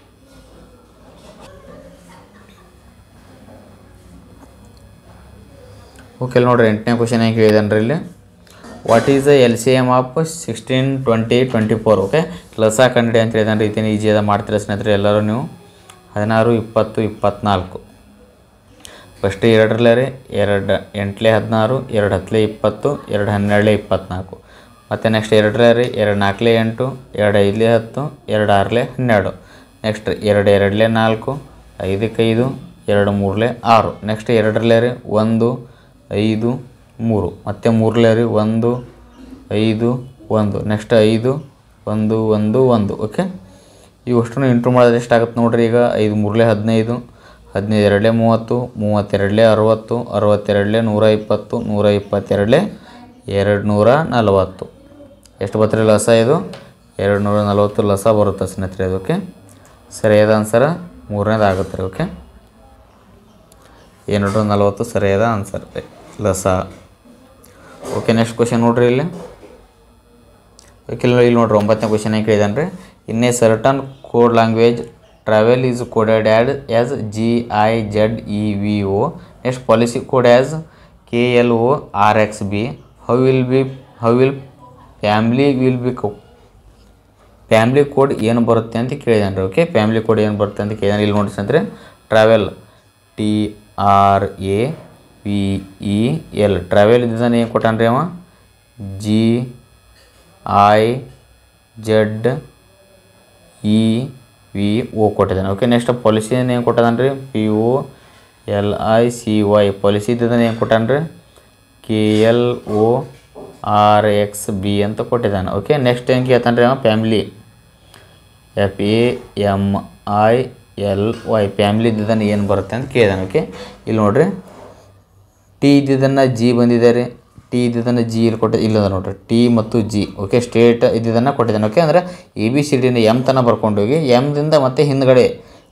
ಓಕೆ ಇಲ್ಲಿ ನೋಡ್ರಿ ಎಂಟನೇ ಕ್ವಶನ್ ಏನು ಕೇಳಿದಾನ್ರಿ ಇಲ್ಲಿ what is the L C M of sixteen twenty twenty four okay ಲಸ ಕಂಡಿಡಿ ಅಂತ ಹೇಳಿದಾನೆ ರೀತಿಯ ಈಜಿಯಾದ ಮಾಡ್ತೀರ ಸ್ನೇಹಿತರೆ ಎಲ್ಲರೂ ನೀವು ಹದಿನಾರು ಇಪ್ಪತ್ತು ಇಪ್ಪತ್ತ್ನಾಲ್ಕು ಫಸ್ಟ್ ಎರಡರಲ್ಲೇ ರೀ ಎರಡು ಎಂಟ್ಲೆ ಹದಿನಾರು ಎರಡು ಹತ್ತಲೆ ಇಪ್ಪತ್ತು ಎರಡು ಹನ್ನೆರಡಲೆ ಇಪ್ಪತ್ತ್ನಾಲ್ಕು ಮತ್ತು ನೆಕ್ಸ್ಟ್ ಎರಡರಲ್ಲೇ ರೀ ಎರಡು ನಾಲ್ಕಲೆ ಎಂಟು ಎರಡು ಐದಲೇ ಹತ್ತು ಎರಡು ಆರಲೆ ಹನ್ನೆರಡು ನೆಕ್ಸ್ಟ್ ಎರಡು ಎರಡಲೇ ನಾಲ್ಕು ಐದಕ್ಕೆ ಐದು ಎರಡು ಮೂರಲೆ ಆರು ನೆಕ್ಸ್ಟ್ ಎರಡರಲ್ಲೇ ರೀ ಒಂದು ಐದು ಮೂರು ಮತ್ತು ಮೂರಲೇ ರೀ ಒಂದು ಐದು ಒಂದು ನೆಕ್ಸ್ಟ್ ಐದು ಒಂದು ಒಂದು ಒಂದು ಓಕೆ ಇವಷ್ಟನ್ನು ಇಂಟ್ರೂ ಮಾಡಿದ್ರೆ ಎಷ್ಟಾಗುತ್ತೆ ನೋಡ್ರಿ ಈಗ ಐದು ಮೂರಲೇ ಹದಿನೈದು ಹದಿನೈದು ಎರಡಲೇ ಮೂವತ್ತು ಮೂವತ್ತೆರಡಲೇ ಅರವತ್ತು ಅರವತ್ತೆರಡಲೇ ನೂರ ಇಪ್ಪತ್ತು ನೂರ ಇಪ್ಪತ್ತೆರಡಲೇ ಎರಡು ನೂರ ನಲವತ್ತು ಎಷ್ಟು ಬರ್ತದೆ ಲಸ ಇದು ಎರಡು ನೂರ ನಲವತ್ತು ಲಸ ಬರುತ್ತೆ ಸ್ನೇಹಿತರೆ ಅದಕ್ಕೆ ಸರಿಯಾದ ಆನ್ಸರ ಮೂರನೇದು ಆಗುತ್ತೆ ರೀ ಓಕೆ ಎರಡು ನೂರ ನಲವತ್ತು ಸರಿಯಾದ ಆನ್ಸರ್ ಲಸ ಓಕೆ ನೆಕ್ಸ್ಟ್ ಕ್ವಶನ್ ನೋಡ್ರಿ ಇಲ್ಲಿ ಓಕೆ ಇಲ್ಲಿ ಇಲ್ಲಿ ನೋಡ್ರಿ ಒಂಬತ್ತನೇ ಕ್ವಶನ್ ಏನು ಕೇಳಿದಾನೆ ರೀ in a certain code language travel is coded as as G I Z E V O next policy code as K L O R X B how will be how will family will be family code ಏನು ಬರುತ್ತೆ ಅಂತ ಕೇಳಿದಾನೆ ರೀ ಓಕೆ ಫ್ಯಾಮ್ಲಿ ಕೋಡ್ ಏನು ಬರುತ್ತೆ ಅಂತ ಕೇಳಿದಾನೆ ಇಲ್ಲಿ ನೋಡಿ ಸ್ನೇಹಿತರೆ travel T R A V E L travel ಇದ್ದಾನೆ ಏನು ಕೊಟ್ಟಾನ ರೀ ಅವ G I Z E V O ಕೊಟ್ಟಿದ್ದಾನೆ ಓಕೆ ನೆಕ್ಸ್ಟ್ ಪಾಲಿಸಿ ಏನು ಕೊಟ್ಟಿದ್ದಾನೆ ರೀ P O L I C Y policy ಇದ್ದಿದ್ದಾನೆ ಏನು ಕೊಟ್ಟಾನ ರೀ K L O R X B ಅಂತ ಕೊಟ್ಟಿದ್ದಾನೆ ಓಕೆ ನೆಕ್ಸ್ಟ್ ಏನು ಕೇಳ್ತಾನೆ ರೀ ಅವ family F A M I L Y family ಇದ್ದಿದ್ದಾನೆ ಏನು ಬರುತ್ತೆ ಅಂತ ಕೇಳಿದಾನೆ ಓಕೆ ಇಲ್ಲಿ ನೋಡ್ರಿ ಟಿ ಇದ್ದಿದ್ದನ್ನು ಜಿ ಬಂದಿದ್ದಾರೆ ಟಿ ಇದ್ದಿದ್ದನ್ನು ಜಿ ಇಲ್ಲಿ ಕೊಟ್ಟ ಇಲ್ಲದ ನೋಡ್ರಿ ಟಿ ಮತ್ತು ಜಿ ಓಕೆ ಸ್ಟೇಟ್ ಇದ್ದಿದ್ದನ್ನು ಕೊಟ್ಟಿದ್ದಾನೆ ಓಕೆ ಅಂದರೆ ಎ ಬಿ ಸಿ ಡಿನ ಎಮ್ ತನಕ ಬರ್ಕೊಂಡು ಹೋಗಿ ಎಮ್ದಿಂದ ಮತ್ತೆ ಹಿಂದ್ಗಡೆ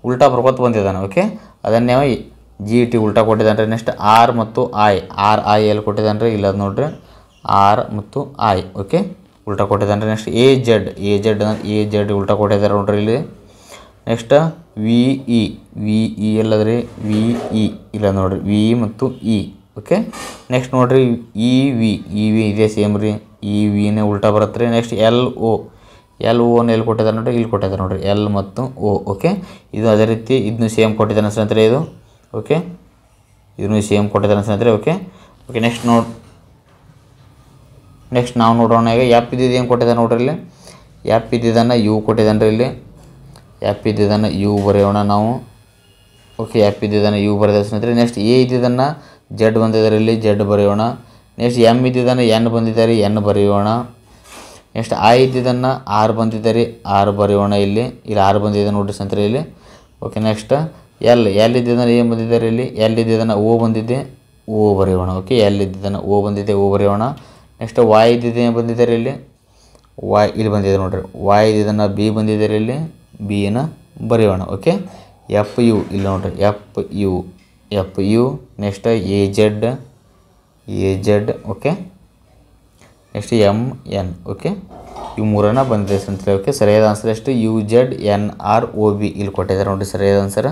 ಉಲ್ಟಾ ಬರ್ಕೊತ ಬಂದಿದ್ದಾನೆ ಓಕೆ ಅದನ್ನೇ ಜಿ ಟಿ ಉಲ್ಟಾ ಕೊಟ್ಟಿದ್ದಾನೆ ನೆಕ್ಸ್ಟ್ ಆರ್ ಮತ್ತು ಐ ಆರ್ ಐ ಎಲ್ಲಿ ಕೊಟ್ಟಿದ್ದಾನೆ ರೀ ಇಲ್ಲ ನೋಡ್ರಿ ಆರ್ ಮತ್ತು ಐ ಓಕೆ ಉಲ್ಟಾ ಕೊಟ್ಟಿದ್ದಾನೆ next A Z A Z A Z ಉಲ್ಟಾ ಕೊಟ್ಟಿದ್ದಾರೆ ನೋಡ್ರಿ ಇಲ್ಲಿ next V E V E ಎಲ್ಲದ್ರಿ ವಿ ಇ ಇಲ್ಲ ನೋಡ್ರಿ ವಿ ಮತ್ತು ಇ ಓಕೆ ನೆಕ್ಸ್ಟ್ ನೋಡ್ರಿ ಇ ವಿ ಇ ವಿ ಇದೆ ಸೇಮ್ ರೀ ಇ ವಿನೇ ಉಲ್ಟಾ ಬರುತ್ತೆ ರೀ ನೆಕ್ಸ್ಟ್ ಎಲ್ ಒ ಎಲ್ ಓನ ಎಲ್ಲಿ ಕೊಟ್ಟಿದ್ದಾರೆ ನೋಡ್ರಿ ಇಲ್ಲಿ ಕೊಟ್ಟಿದ್ದಾರೆ ನೋಡ್ರಿ ಎಲ್ ಮತ್ತು ಓ ಓಕೆ ಇದು ಅದೇ ರೀತಿ ಇದನ್ನು ಸೇಮ್ ಕೊಟ್ಟಿದ್ದಾನೆ ಸ್ನೇಹಿತರೆ ಇದು ಓಕೆ ಇದನ್ನು ಸೇಮ್ ಕೊಟ್ಟಿದ್ದಾನೆ ಸ್ನೇಹಿತರೆ ಓಕೆ ಓಕೆ ನೆಕ್ಸ್ಟ್ ನೋಡ್ ನೆಕ್ಸ್ಟ್ ನಾವು ನೋಡೋಣ ಈಗ ಎಪ್ ಇದ್ದಿದ್ದು ಏನು ಕೊಟ್ಟಿದ್ದಾನೆ ನೋಡ್ರಿ ಇಲ್ಲಿ ಎಪ್ ಇದ್ದಿದ್ದನ್ನು ಯು ಕೊಟ್ಟಿದ್ದಾನೆ ರೀ ಇಲ್ಲಿ ಎಪ್ ಇದ್ದಿದ್ದನ್ನು ಯು ಬರೆಯೋಣ ನಾವು ಓಕೆ ಎಪ್ ಇದ್ದಿದ್ದನ್ನು ಯು ಬರೆದ ಸ್ನೇಹಿತರೆ ನೆಕ್ಸ್ಟ್ ಎ ಇದ್ದಿದ್ದನ್ನು ಜೆಡ್ ಬಂದಿದ್ದಾರೆ ಇಲ್ಲಿ ಜೆಡ್ ಬರೆಯೋಣ ನೆಕ್ಸ್ಟ್ ಎಮ್ ಇದ್ದಿದ್ದನ್ನು ಎನ್ ಬಂದಿದ್ದಾರೆ ಎನ್ ಬರೆಯೋಣ ನೆಕ್ಸ್ಟ್ ಐ ಇದ್ದಿದ್ದನ್ನು ಆರ್ ಬಂದಿದ್ದಾರೆ ಆರ್ ಬರೆಯೋಣ ಇಲ್ಲಿ ಇಲ್ಲಿ ಆರ್ ಬಂದಿದೆ ನೋಡ್ರಿ ಸ್ನೇಹಿತರೆ ಇಲ್ಲಿ ಓಕೆ ನೆಕ್ಸ್ಟ್ ಎಲ್ ಎಲ್ ಇದ್ದಿದ್ದನ್ನು ಏನು ಬಂದಿದ್ದಾರೆ ಇಲ್ಲಿ ಎಲ್ ಇದ್ದಿದ್ದನ್ನು ಓ ಬಂದಿದೆ ಓ ಬರೆಯೋಣ ಓಕೆ ಎಲ್ ಇದ್ದಿದ್ದನ್ನು ಓ ಬಂದಿದೆ ಓ ಬರೆಯೋಣ ನೆಕ್ಸ್ಟ್ ವಾಯ್ ಇದ್ದಿದ್ದು ಏನು ಬಂದಿದ್ದಾರೆ ಇಲ್ಲಿ ವಾಯ್ ಇಲ್ಲಿ ಬಂದಿದೆ ನೋಡ್ರಿ ವಾಯ್ ಇದ್ದಿದ್ದನ್ನು ಬಿ ಬಂದಿದ್ದಾರೆ ಇಲ್ಲಿ ಬಿನ ಬರೆಯೋಣ ಓಕೆ ಎಫ್ ಯು ಇಲ್ಲಿ ನೋಡ್ರಿ F U F U next A Z A Z okay next M N okay ಇವು ಮೂರನ್ನ ಬಂದಿದೆ ಸ್ನೇಹಿತರೆ ಓಕೆ ಸರಿಯಾದ ಆನ್ಸರ್ ಎಷ್ಟು U Z N R O B ಇಲ್ಲಿ ಕೊಟ್ಟಿದ್ದಾರೆ ನೋಡಿ ಸರಿಯಾದ ಆನ್ಸರ್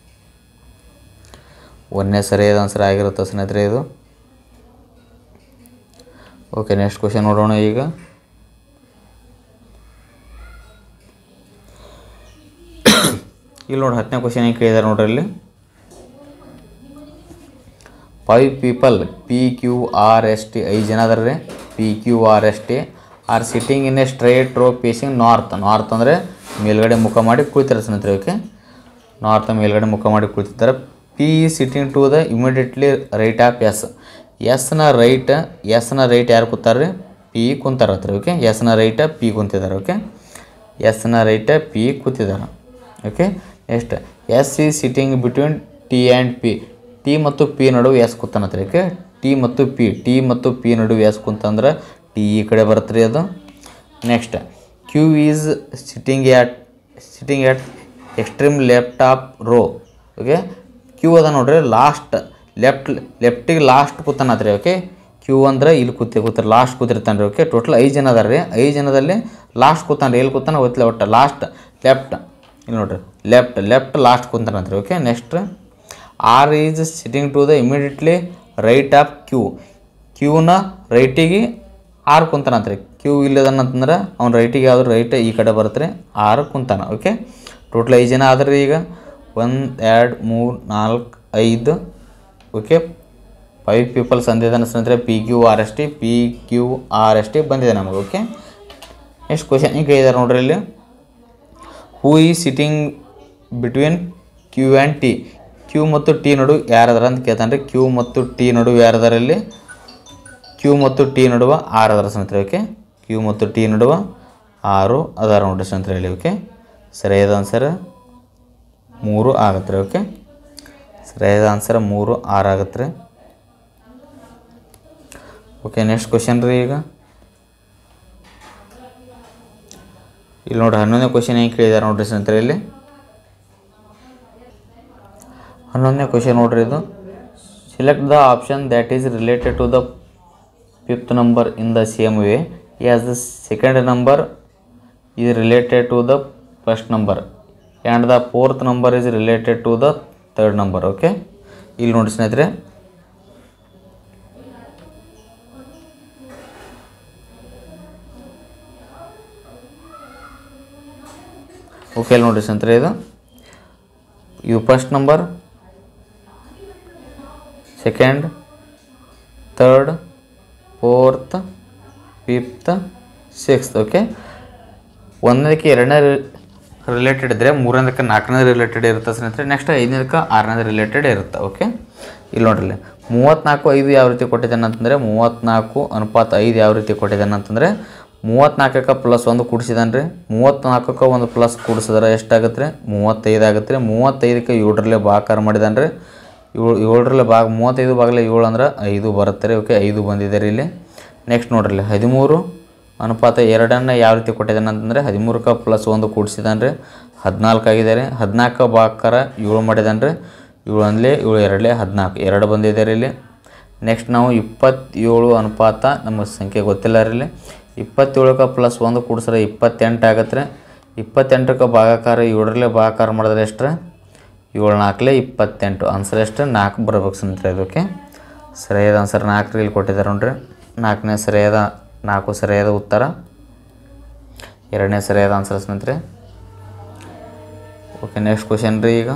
ಒಂದನೇ ಸರಿಯಾದ ಆನ್ಸರ್ ಆಗಿರುತ್ತೆ ಸ್ನೇಹಿತರೆ ಇದು ಓಕೆ ನೆಕ್ಸ್ಟ್ ಕ್ವಶನ್ ನೋಡೋಣ ಈಗ ಇಲ್ಲಿ ನೋಡಿ ಹತ್ತನೇ ಕ್ವಶನ್ ಏನು ಕೇಳಿದ್ದಾರೆ ನೋಡ್ರಿ ಇಲ್ಲಿ five people P Q R S T ಐದು ಜನ ಅದಾರ ರೀ P Q R S T R sitting in a straight row facing north north ಅಂದರೆ ಮೇಲ್ಗಡೆ ಮುಖ ಮಾಡಿ ಕುಳಿತಾರೆ ಸ್ನೇಹಿತರೆ ಓಕೆ ನಾರ್ತ್ ಮೇಲ್ಗಡೆ ಮುಖ ಮಾಡಿ ಕುಳಿತಿದ್ದಾರೆ P sitting to the immediately right of S ಎಸ್ನ ರೈಟ್ ಎಸ್ನ ರೈಟ್ ಯಾರು ಕೂತಾರೆ ಪಿ ಕುಂತಾರತ್ರಿ ಓಕೆ ಎಸ್ನ ರೈಟ ಪಿ ಕುಂತಿದ್ದಾರೆ ಓಕೆ ಎಸ್ನ ರೈಟ ಪಿ ಕೂತಿದ್ದಾರೆ okay next S is sitting between T and P T ಮತ್ತು ಪಿ ನಡುವೆ ಎಸ್ ಕೂತಾನತ್ರಿ ಓಕೆ ಟಿ ಮತ್ತು ಪಿ ಟಿ ಮತ್ತು ಪಿ ನಡುವೆ ಎಸ್ ಕುಂತಂದ್ರೆ ಟಿ ಈ ಕಡೆ ಬರುತ್ತೆ ರೀ ಅದು next Q is sitting at sitting at extreme left of row okay Q ಅದ ನೋಡ್ರಿ ಲಾಸ್ಟ್ ಲೆಫ್ಟ್ ಲೆಫ್ಟಿಗೆ ಲಾಸ್ಟ್ ಕೂತಾನತ್ರಿ ಓಕೆ ಕ್ಯೂ ಅಂದ್ರೆ ಇಲ್ಲಿ ಕೂತಿ ಕೂತಾರೆ ಲಾಸ್ಟ್ ಕೂತಿರ್ತಾನೆ ರೀ ಓಕೆ ಟೋಟಲ್ ಐದು ಜನ ಅದಾರ ರೀ ಐದು ಜನದಲ್ಲಿ ಲಾಸ್ಟ್ ಕೂತಾನೆ ರೀ ಎಲ್ಲಿ ಕೂತಾನೆ ಗೊತ್ತಿಲ್ಲ ಒಟ್ಟು ಲಾಸ್ಟ್ ಲೆಫ್ಟ್ ಇಲ್ಲಿ ನೋಡ್ರಿ ಲೆಫ್ಟ್ ಲೆಫ್ಟ್ ಲಾಸ್ಟ್ ಕುಂತಾನಂತ್ರಿ okay next R is sitting to the immediately right of Q ಕ್ಯೂನ ರೈಟಿಗೆ ಆರ್ ಕುಂತಾನಂತ್ರಿ ಕ್ಯೂ ಇಲ್ಲದನಂತಂದ್ರೆ ಅವ್ನ ರೈಟಿಗೆ ಯಾವ್ದು ರೈಟ್ ಈ ಕಡೆ ಬರುತ್ತೆ ರೀ ಆರ್ ಕುಂತಾನ ಓಕೆ ಟೋಟಲ್ ಐದು ಜನ ಆದ್ರಿ ಈಗ ಒಂದು ಎರಡು ಮೂರು ನಾಲ್ಕು ಐದು ಓಕೆ ಫೈವ್ ಪೀಪಲ್ಸ್ ಅಂದಿದ್ದಾನೆ ಸ್ನೇಹಿತರೆ P Q R S T P Q R S T ಬಂದಿದೆ ನಮಗೆ ಓಕೆ ನೆಕ್ಸ್ಟ್ ಕ್ವಶನ್ ಈಗ ಕೇಳಿದಾರೆ ನೋಡ್ರಿ ಇಲ್ಲಿ who is sitting between Q and T Q ಮತ್ತು ಟಿ ನಡುವೆ ಯಾರದಾರ ಅಂತ ಕೇಳ್ತಾನೆ ರೀ ಕ್ಯೂ ಮತ್ತು ಟಿ ನಡುವೆ ಯಾರದಾರ ಇಲ್ಲಿ ಕ್ಯೂ ಮತ್ತು ಟಿ ನಡುವೆ ಆರು ಅದಾರ ಸ್ನೇಹಿತರೆ ಓಕೆ ಕ್ಯೂ ಮತ್ತು ಟಿ ನಡುವೆ ಆರು ಅದಾರ ನೋಡ್ರಿ ಸ್ನೇಹಿತರೆ ಇಲ್ಲಿ ಓಕೆ ಸರಿಯಾದ ಆನ್ಸರ್ ಮೂರು ಆಗತ್ತೆ ರೀ ಓಕೆ ಸರಿಯಾದ ಆನ್ಸರ್ ಮೂರು ಆರು ಆಗತ್ತೆ ರೀ ಓಕೆ ನೆಕ್ಸ್ಟ್ ಕ್ವಶನ್ ರೀ ಈಗ ಇಲ್ಲಿ ನೋಡ್ರಿ ಹನ್ನೊಂದನೇ ಕ್ವಶನ್ ಹೆಂಗೆ ಕೇಳಿದಾರೆ ನೋಡ್ರಿ ಸ್ನೇಹಿತರೆ ಇಲ್ಲಿ ಹನ್ನೊಂದನೇ ಕ್ವಶನ್ ನೋಡ್ರಿ ಇದು select the option that is related to the fifth number in the same way as the second number is related to the first number and the fourth number is related to the third number okay ಇಲ್ಲಿ ನೋಡಿ ಸ್ನೇಹಿತರೆ ಓಕೆ ಇಲ್ಲಿ ನೋಡಿರಿ ಸ್ನೇಹಿತರೆ ಇದು ಇದು first number second third fourth fifth sixth okay ಒಂದನೇದಕ್ಕೆ ಎರಡನೇ ರಿಲೇಟೆಡ್ ಇದ್ದರೆ ಮೂರನೇದಕ್ಕೆ ನಾಲ್ಕನೇ ರಿಲೇಟೆಡ್ ಇರುತ್ತೆ ಸ್ನೇಹಿತರೆ ನೆಕ್ಸ್ಟ್ ಐದನೇದಕ್ಕೆ ಆರನೇ ರಿಲೇಟೆಡ್ ಇರುತ್ತೆ ಓಕೆ ಇಲ್ಲಿ ನೋಡ್ರಿ ಇಲ್ಲಿ ಮೂವತ್ತ್ನಾಲ್ಕು ಐದು ಯಾವ ರೀತಿ ಕೊಟ್ಟಿದ್ದಾನೆ ಅಂತಂದರೆ ಮೂವತ್ತ್ನಾಲ್ಕು ಅನುಪಾತ ಐದು ಯಾವ ರೀತಿ ಕೊಟ್ಟಿದ್ದಾನೆ ಅಂತಂದರೆ ಮೂವತ್ತ್ನಾಲ್ಕಕ್ಕೆ ಪ್ಲಸ್ ಒಂದು ಕೂಡಿಸಿದಾನೆ ರೀ ಮೂವತ್ತ್ನಾಲ್ಕಕ್ಕೆ ಒಂದು ಪ್ಲಸ್ ಕೂಡಿಸಿದ್ರೆ ಎಷ್ಟಾಗುತ್ತೆ ರೀ ಮೂವತ್ತೈದು ಆಗುತ್ತೆ ರೀ ಮೂವತ್ತೈದಕ್ಕೆ ಏಳರಲ್ಲೇ ಭಾಕಾರ ಮಾಡಿದಾನೆ ರೀ ಏಳು ಏಳರಲ್ಲೇ ಭಾಗ ಮೂವತ್ತೈದು ಭಾಗಲೇ ಏಳು ಅಂದ್ರೆ ಐದು ಬರುತ್ತೆ ರೀ ಓಕೆ ಐದು ಬಂದಿದೆ ರೀ ಇಲ್ಲಿ ನೆಕ್ಸ್ಟ್ ನೋಡ್ರಿ ಇಲ್ಲಿ ಹದಿಮೂರು ಅನುಪಾತ ಎರಡನ್ನು ಯಾವ ರೀತಿ ಕೊಟ್ಟಿದ್ದಾನೆ ಅಂತಂದರೆ ಹದಿಮೂರಕ್ಕೆ ಪ್ಲಸ್ ಒಂದು ಕೂಡಿಸಿದಾನ್ರಿ ಹದಿನಾಲ್ಕು ಆಗಿದ್ದಾರೆ ಹದಿನಾಲ್ಕು ಬಾಕರ ಏಳು ಮಾಡಿದಾನ್ರಿ ಏಳು ಒಂದಲೇ ಏಳು ಎರಡಲೇ ಹದಿನಾಲ್ಕು ಎರಡು ಬಂದಿದ್ದಾರೆ ಇಲ್ಲಿ ನೆಕ್ಸ್ಟ್ ನಾವು ಇಪ್ಪತ್ತೇಳು ಅನುಪಾತ ನಮ್ಮ ಸಂಖ್ಯೆ ಗೊತ್ತಿಲ್ಲ ರೀ ಇಲ್ಲಿ ಇಪ್ಪತ್ತೇಳಕ್ಕೆ ಪ್ಲಸ್ ಒಂದು ಕೂಡಿಸ್ರೆ ಇಪ್ಪತ್ತೆಂಟು ಆಗತ್ತೆ ರೀ ಇಪ್ಪತ್ತೆಂಟಕ್ಕೆ ಭಾಗಾಕಾರ ಏಳರಲ್ಲೇ ಭಾಗಾಕಾರ ಮಾಡಿದ್ರೆ ಎಷ್ಟು ಏಳು ನಾಲ್ಕಲೇ ಇಪ್ಪತ್ತೆಂಟು ಆನ್ಸರ್ ಎಷ್ಟು ನಾಲ್ಕು ಬರ್ಬೇಕು ಸ್ನೇಹಿತರೆ ಇದಕ್ಕೆ ಸರಿಯಾದ ಆನ್ಸರ್ ನಾಲ್ಕು ಇಲ್ಲಿ ಕೊಟ್ಟಿದ್ದಾರೆ ನೋಡ್ರಿ ನಾಲ್ಕನೇ ಸರಿಯಾದ ನಾಲ್ಕು ಸರಿಯಾದ ಉತ್ತರ ಎರಡನೇ ಸರಿಯಾದ ಆನ್ಸರ್ ಸ್ನೇಹಿತರೆ ಓಕೆ ನೆಕ್ಸ್ಟ್ ಕ್ವಶನ್ ರೀ ಈಗ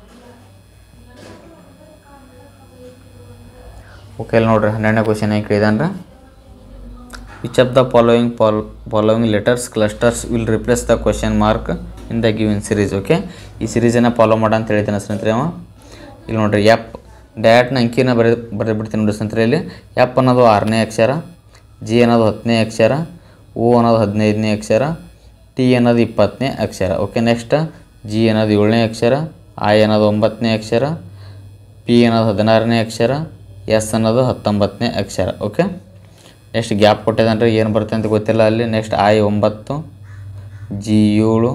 ಓಕೆ ಇಲ್ಲಿ ನೋಡ್ರಿ ಹನ್ನೆರಡನೇ ಕ್ವಶನ್ ಹೆಂಗೆ ಕೇಳಿದಾನ್ರಿ which of the following fall following letters clusters will replace the question mark in the given series okay ಈ ಸಿರೀಸನ್ನು ಫಾಲೋ ಮಾಡ ಅಂತ ಹೇಳಿದ್ದಾನೆ ಸ್ನೇಹಿತರೆ ಅವ ಇಲ್ಲಿ ನೋಡ್ರಿ ಎಪ್ ಡೈರೆಕ್ಟ್ನ ಅಂಕಿನ ಬರೆ ಬರೆದ್ಬಿಡ್ತೀನಿ ನೋಡಿ ಸ್ನೇಹಿತರೆ ಇಲ್ಲಿ ಎಪ್ ಅನ್ನೋದು ಆರನೇ ಅಕ್ಷರ ಜಿ ಅನ್ನೋದು ಹತ್ತನೇ ಅಕ್ಷರ ಓ ಅನ್ನೋದು ಹದಿನೈದನೇ ಅಕ್ಷರ ಟಿ ಅನ್ನೋದು ಇಪ್ಪತ್ತನೇ ಅಕ್ಷರ ಓಕೆ ನೆಕ್ಸ್ಟ್ ಜಿ ಅನ್ನೋದು ಏಳನೇ ಅಕ್ಷರ ಐ ಅನ್ನೋದು ಒಂಬತ್ತನೇ ಅಕ್ಷರ ಪಿ ಅನ್ನೋದು ಹದಿನಾರನೇ ಅಕ್ಷರ ಎಸ್ ಅನ್ನೋದು ಹತ್ತೊಂಬತ್ತನೇ ಅಕ್ಷರ ಓಕೆ ನೆಕ್ಸ್ಟ್ ಗ್ಯಾಪ್ ಕೊಟ್ಟಿದ್ದಾನ್ರಿ ಏನು ಬರುತ್ತೆ ಅಂತ ಗೊತ್ತಿಲ್ಲ ಅಲ್ಲಿ ನೆಕ್ಸ್ಟ್ ಐ ಒಂಬತ್ತು ಜಿ ಏಳು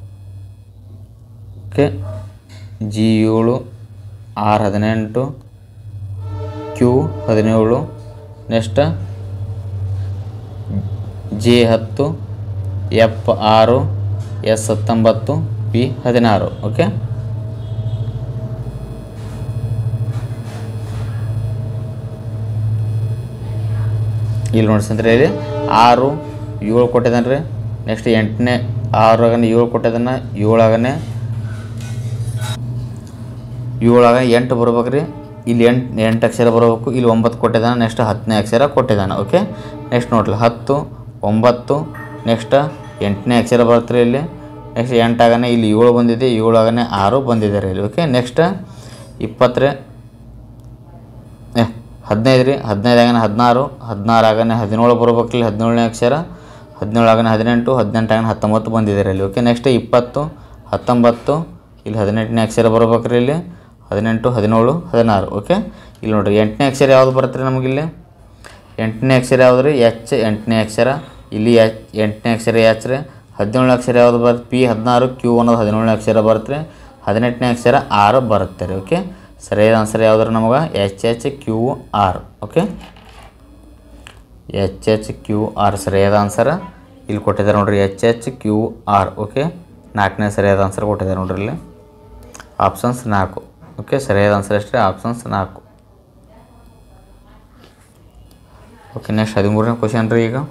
ಓಕೆ ಜಿ ಏಳು ಆರ್ ಹದಿನೆಂಟು ಕ್ಯೂ ಹದಿನೇಳು ನೆಕ್ಸ್ಟ್ ಜೆ ಹತ್ತು ಎಫ್ ಆರು ಎಸ್ ಹತ್ತೊಂಬತ್ತು ಪಿ ಹದಿನಾರು ಓಕೆ ಇಲ್ಲಿ ನೋಡಿ ಸ್ನೇಹಿತರೆ ಇಲ್ಲಿ ಆರು ಏಳು ಕೊಟ್ಟಿದ್ದಾನೆ ರೀ ನೆಕ್ಸ್ಟ್ ಎಂಟನೇ ಆರಾಗನೆ ಏಳು ಕೊಟ್ಟಿದ್ದಾನೆ ಏಳಾಗನೆ ಏಳಾಗ ಎಂಟು ಬರ್ಬೇಕು ರೀ ಇಲ್ಲಿ ಎಂಟು ಎಂಟು ಅಕ್ಷರ ಬರಬೇಕು ಇಲ್ಲಿ ಒಂಬತ್ತು ಕೊಟ್ಟಿದ್ದಾನೆ ನೆಕ್ಸ್ಟ್ ಹತ್ತನೇ ಅಕ್ಷರ ಕೊಟ್ಟಿದ್ದಾನೆ ಓಕೆ ನೆಕ್ಸ್ಟ್ ನೋಡ್ರಿ ಹತ್ತು ಒಂಬತ್ತು ನೆಕ್ಸ್ಟ್ ಎಂಟನೇ ಅಕ್ಷರ ಬರುತ್ತೆ ರೀ ಇಲ್ಲಿ ನೆಕ್ಸ್ಟ್ ಎಂಟಾಗನೆ ಇಲ್ಲಿ ಏಳು ಬಂದಿದೆ ಏಳಾಗನೆ ಆರು ಬಂದಿದೆ ರೀ ಇಲ್ಲಿ ಓಕೆ ನೆಕ್ಸ್ಟ್ ಇಪ್ಪತ್ತರೆ ಏ ಹದಿನೈದು ರೀ ಹದಿನೈದಾಗನೆ ಹದಿನಾರು ಹದಿನಾರಾಗನೆ ಹದಿನೇಳು ಬರ್ಬೇಕಿಲ್ಲ ಹದಿನೇಳನೇ ಅಕ್ಷರ ಹದಿನೇಳಾಗನೆ ಹದಿನೆಂಟು ಹದಿನೆಂಟಾಗನೆ ಹತ್ತೊಂಬತ್ತು ಬಂದಿದ್ದಾರೆ ಇಲ್ಲಿ ಓಕೆ ನೆಕ್ಸ್ಟ್ ಇಪ್ಪತ್ತು ಹತ್ತೊಂಬತ್ತು ಇಲ್ಲಿ ಹದಿನೆಂಟನೇ ಅಕ್ಷರ ಬರ್ಬೇಕ್ರಿ ಇಲ್ಲಿ ಹದಿನೆಂಟು ಹದಿನೇಳು ಹದಿನಾರು ಓಕೆ ಇಲ್ಲಿ ನೋಡಿರಿ ಎಂಟನೇ ಅಕ್ಷರ ಯಾವುದು ಬರುತ್ತೆ ರೀ ನಮಗಿಲ್ಲಿ ಎಂಟನೇ ಅಕ್ಷರ ಯಾವುದು ರೀ ಎಚ್ ಎಂಟನೇ ಅಕ್ಷರ ಇಲ್ಲಿ ಎಚ್ ಎಂಟನೇ ಅಕ್ಷರ ಎಚ್ ರೀ ಹದಿನೇಳನೇ ಅಕ್ಷರ ಯಾವುದು ಬರುತ್ತೆ ಪಿ ಹದಿನಾರು ಕ್ಯೂ ಅನ್ನೋದು ಹದಿನೇಳನೇ ಅಕ್ಷರ ಬರುತ್ತೆ ರೀ ಹದಿನೆಂಟನೇ ಅಕ್ಷರ ಆರು ಬರುತ್ತೆ ರೀ ಓಕೆ ಸರಿಯಾದ ಆನ್ಸರ್ ಯಾವ್ದು ನಮಗೆ H H Q R okay H H Q R ಸರಿಯಾದ ಆನ್ಸರ್ ಇಲ್ಲಿ ಕೊಟ್ಟಿದ್ದಾರೆ ನೋಡ್ರಿ H H Q R okay ನಾಲ್ಕನೇ ಸರಿಯಾದ ಆನ್ಸರ್ ಕೊಟ್ಟಿದ್ದಾರೆ ನೋಡ್ರಿ ಇಲ್ಲಿ ಆಪ್ಷನ್ಸ್ ನಾಲ್ಕು ಓಕೆ ಸರಿಯಾದ ಆನ್ಸರ್ ಅಷ್ಟೇ ಆಪ್ಷನ್ಸ್ ನಾಲ್ಕು ಓಕೆ ನೆಕ್ಸ್ಟ್ ಹದಿಮೂರನೇ ಕ್ವಶನ್ ರೀ ಈಗ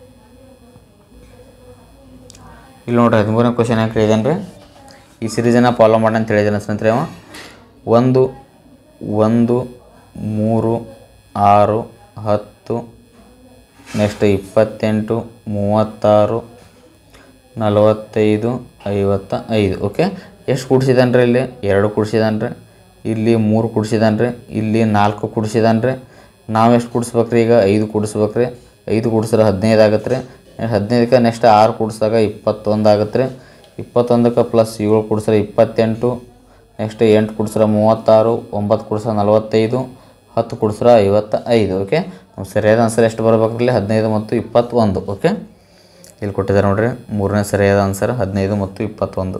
ಇಲ್ಲಿ ನೋಡ್ರಿ ಹದಿಮೂರನೇ ಕ್ವಶನ್ ಯಾಕೆ ಕೇಳಿದಾನೆ ರೀ ಈ ಸಿರೀಸನ್ನು ಫಾಲೋ ಮಾಡಿ ಅಂತ ಹೇಳಿದಾನೆ ಸ್ನೇಹಿತರೆ ಅವ ಒಂದು ಒಂದು ಮೂರು ಆರು ಹತ್ತು ನೆಕ್ಸ್ಟ್ ಇಪ್ಪತ್ತೆಂಟು ಮೂವತ್ತಾರು ನಲವತ್ತೈದು ಐವತ್ತ ಐದು ಓಕೆ ಎಷ್ಟು ಕುಡ್ಸಿದಾನೆ ರೀ ಇಲ್ಲಿ ಎರಡು ಕುಡ್ಸಿದಾನೆ ರೀ ಇಲ್ಲಿ ಮೂರು ಕುಡ್ಸಿದಾನೆ ರೀ ಇಲ್ಲಿ ನಾಲ್ಕು ಕುಡ್ಸಿದಾನೆ ರೀ ನಾವು ಎಷ್ಟು ಕುಡಿಸ್ಬೇಕು ರೀ ಈಗ ಐದು ಕುಡಿಸ್ಬೇಕು ರೀ ಐದು ಕುಡಿಸಿದ್ರೆ ಹದಿನೈದು ಆಗತ್ತೆ ರೀ ಹದಿನೈದಕ್ಕೆ ನೆಕ್ಸ್ಟ್ ಆರು ಕುಡಿಸಿದಾಗ ಇಪ್ಪತ್ತೊಂದು ಆಗತ್ತೆ ರೀ ಇಪ್ಪತ್ತೊಂದಕ್ಕೆ ಪ್ಲಸ್ ಏಳು ಕುಡಿಸ್ರೆ ಇಪ್ಪತ್ತೆಂಟು ನೆಕ್ಸ್ಟ್ ಎಂಟು ಕುಡಿಸ್ರೆ ಮೂವತ್ತಾರು ಒಂಬತ್ತು ಕುಡಿಸ್ರೆ ನಲವತ್ತೈದು ಹತ್ತು ಕುಡಿಸ್ರೆ ಐವತ್ತ ಐದು ಓಕೆ ನಮ್ಮ ಸರಿಯಾದ ಆನ್ಸರ್ ಎಷ್ಟು ಬರ್ಬೇಕ್ರಲ್ಲಿ ಹದಿನೈದು ಮತ್ತು ಇಪ್ಪತ್ತೊಂದು ಓಕೆ ಇಲ್ಲಿ ಕೊಟ್ಟಿದ್ದಾರೆ ನೋಡ್ರಿ ಮೂರನೇ ಸರಿಯಾದ ಆನ್ಸರ್ ಹದಿನೈದು ಮತ್ತು ಇಪ್ಪತ್ತೊಂದು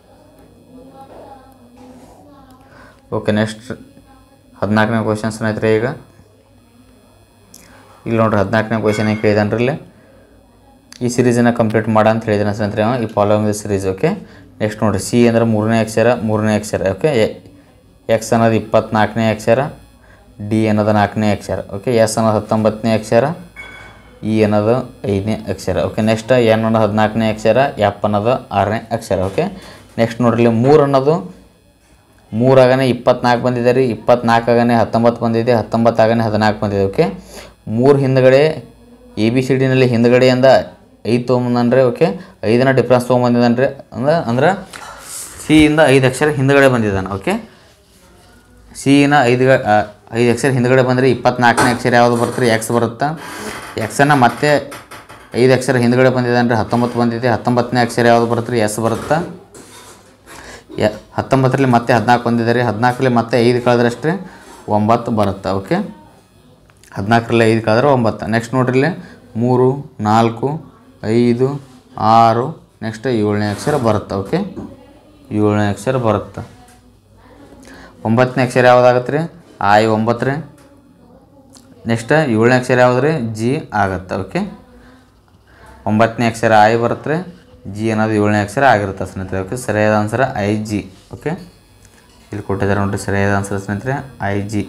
ಓಕೆ ನೆಕ್ಸ್ಟ್ ಹದಿನಾಲ್ಕನೇ ಕ್ವಶನ್ಸ್ ಏನೈತ್ರಿ ಈಗ ಇಲ್ಲಿ ನೋಡ್ರಿ ಹದಿನಾಲ್ಕನೇ ಕ್ವಶನ್ ಏನು ಕೇಳಿದಾನ್ರಿ ಇಲ್ಲಿ ಈ ಸಿರೀಸನ್ನು ಕಂಪ್ಲೀಟ್ ಮಾಡ ಅಂತ ಹೇಳಿದಾನೆ ಸ್ನೇಹಿತರೆ ಅವ ಈ following the series okay next ನೋಡಿರಿ ಸಿ ಅಂದ್ರೆ ಮೂರನೇ ಅಕ್ಷರ ಮೂರನೇ ಅಕ್ಷರ ಓಕೆ ಎಕ್ಸ್ ಅನ್ನೋದು ಇಪ್ಪತ್ನಾಲ್ಕನೇ ಅಕ್ಷರ ಡಿ ಅನ್ನೋದು ನಾಲ್ಕನೇ ಅಕ್ಷರ ಓಕೆ ಎಸ್ ಅನ್ನೋದು ಹತ್ತೊಂಬತ್ತನೇ ಅಕ್ಷರ ಇ ಅನ್ನೋದು ಐದನೇ ಅಕ್ಷರ ಓಕೆ ನೆಕ್ಸ್ಟ್ ಎನ್ ಅನ್ನೋದು ಹದಿನಾಲ್ಕನೇ ಅಕ್ಷರ ಎಪ್ ಅನ್ನೋದು ಆರನೇ ಅಕ್ಷರ ಓಕೆ ನೆಕ್ಸ್ಟ್ ನೋಡ್ರಿ ಇಲ್ಲಿ ಮೂರು ಅನ್ನೋದು ಮೂರಾಗನೆ ಇಪ್ಪತ್ನಾಲ್ಕು ಬಂದಿದೆ ರೀ ಇಪ್ಪತ್ನಾಲ್ಕಾಗನೆ ಹತ್ತೊಂಬತ್ತು ಬಂದಿದೆ ಹತ್ತೊಂಬತ್ತಾಗನೆ ಹದಿನಾಲ್ಕು ಬಂದಿದೆ ಓಕೆ ಮೂರು ಹಿಂದ್ಗಡೆ ಎ ಬಿ ಸಿ ಡಿನಲ್ಲಿ ಹಿಂದ್ಗಡೆಯಿಂದ ಐದು ತೊಗೊಂಬಂದನ್ರಿ ಓಕೆ ಐದನ್ನ ಡಿಫ್ರೆನ್ಸ್ ತೊಗೊಂಬಂದಿದ್ದಾನೆ ಅಂದ್ರೆ ಅಂದ್ರೆ ಸಿಯಿಂದ ಐದು ಅಕ್ಷರ ಹಿಂದ್ಗಡೆ ಬಂದಿದ್ದಾನೆ ಓಕೆ ಸಿನ ಐದು ಐದು ಅಕ್ಷರ ಹಿಂದ್ಗಡೆ ಬಂದರೆ ಇಪ್ಪತ್ನಾಲ್ಕನೇ ಅಕ್ಷರ ಯಾವುದು ಬರುತ್ತೆ ರೀ ಎಕ್ಸ್ ಬರುತ್ತಾ ಎಕ್ಸನ್ನು ಮತ್ತೆ ಐದು ಅಕ್ಷರ ಹಿಂದ್ಗಡೆ ಬಂದಿದ್ದಾನೆ ರೀ ಹತ್ತೊಂಬತ್ತು ಬಂದಿದೆ ಹತ್ತೊಂಬತ್ತನೇ ಅಕ್ಷರ ಯಾವುದು ಬರುತ್ತೆ ರೀ ಎಸ್ ಬರುತ್ತಾ ಯ ಹತ್ತೊಂಬತ್ತರಲ್ಲಿ ಮತ್ತೆ ಹದಿನಾಲ್ಕು ಬಂದಿದೆ ರೀ ಹದಿನಾಲ್ಕರಲ್ಲಿ ಮತ್ತೆ ಐದು ಕಳೆದ್ರಷ್ಟು ರೀ ಒಂಬತ್ತು ಬರುತ್ತೆ ಓಕೆ ಹದಿನಾಲ್ಕರಲ್ಲಿ ಐದು ಕಳೆದ್ರೆ ಒಂಬತ್ತು ನೆಕ್ಸ್ಟ್ ನೋಡ್ರಿ ಇಲ್ಲಿ ಮೂರು ನಾಲ್ಕು ಐದು ಆರು ನೆಕ್ಸ್ಟ್ ಏಳನೇ ಅಕ್ಷರ ಬರುತ್ತೆ ಓಕೆ ಏಳನೇ ಅಕ್ಷರ ಬರುತ್ತೆ ಒಂಬತ್ತನೇ ಅಕ್ಷರ ಯಾವುದಾಗತ್ತೆ ರೀ ಆಯ್ ಒಂಬತ್ತು ರೀ ನೆಕ್ಸ್ಟ್ ಏಳನೇ ಅಕ್ಷರ ಯಾವ್ದು ರೀ ಜಿ ಆಗತ್ತೆ ಓಕೆ ಒಂಬತ್ತನೇ ಅಕ್ಷರ ಐ ಬರುತ್ತೆ ರೀ ಜಿ ಅನ್ನೋದು ಏಳನೇ ಅಕ್ಷರ ಆಗಿರುತ್ತೆ ಸ್ನೇಹಿತರೆ ಓಕೆ ಸರಿಯಾದ ಆನ್ಸರ್ ಐ ಜಿ ಓಕೆ ಇಲ್ಲಿ ಕೊಟ್ಟಿದ್ದಾರೆ ನೋಡಿರಿ ಸರಿಯಾದ ಆನ್ಸರ್ ಸ್ನೇಹಿತರೆ ಐ ಜಿ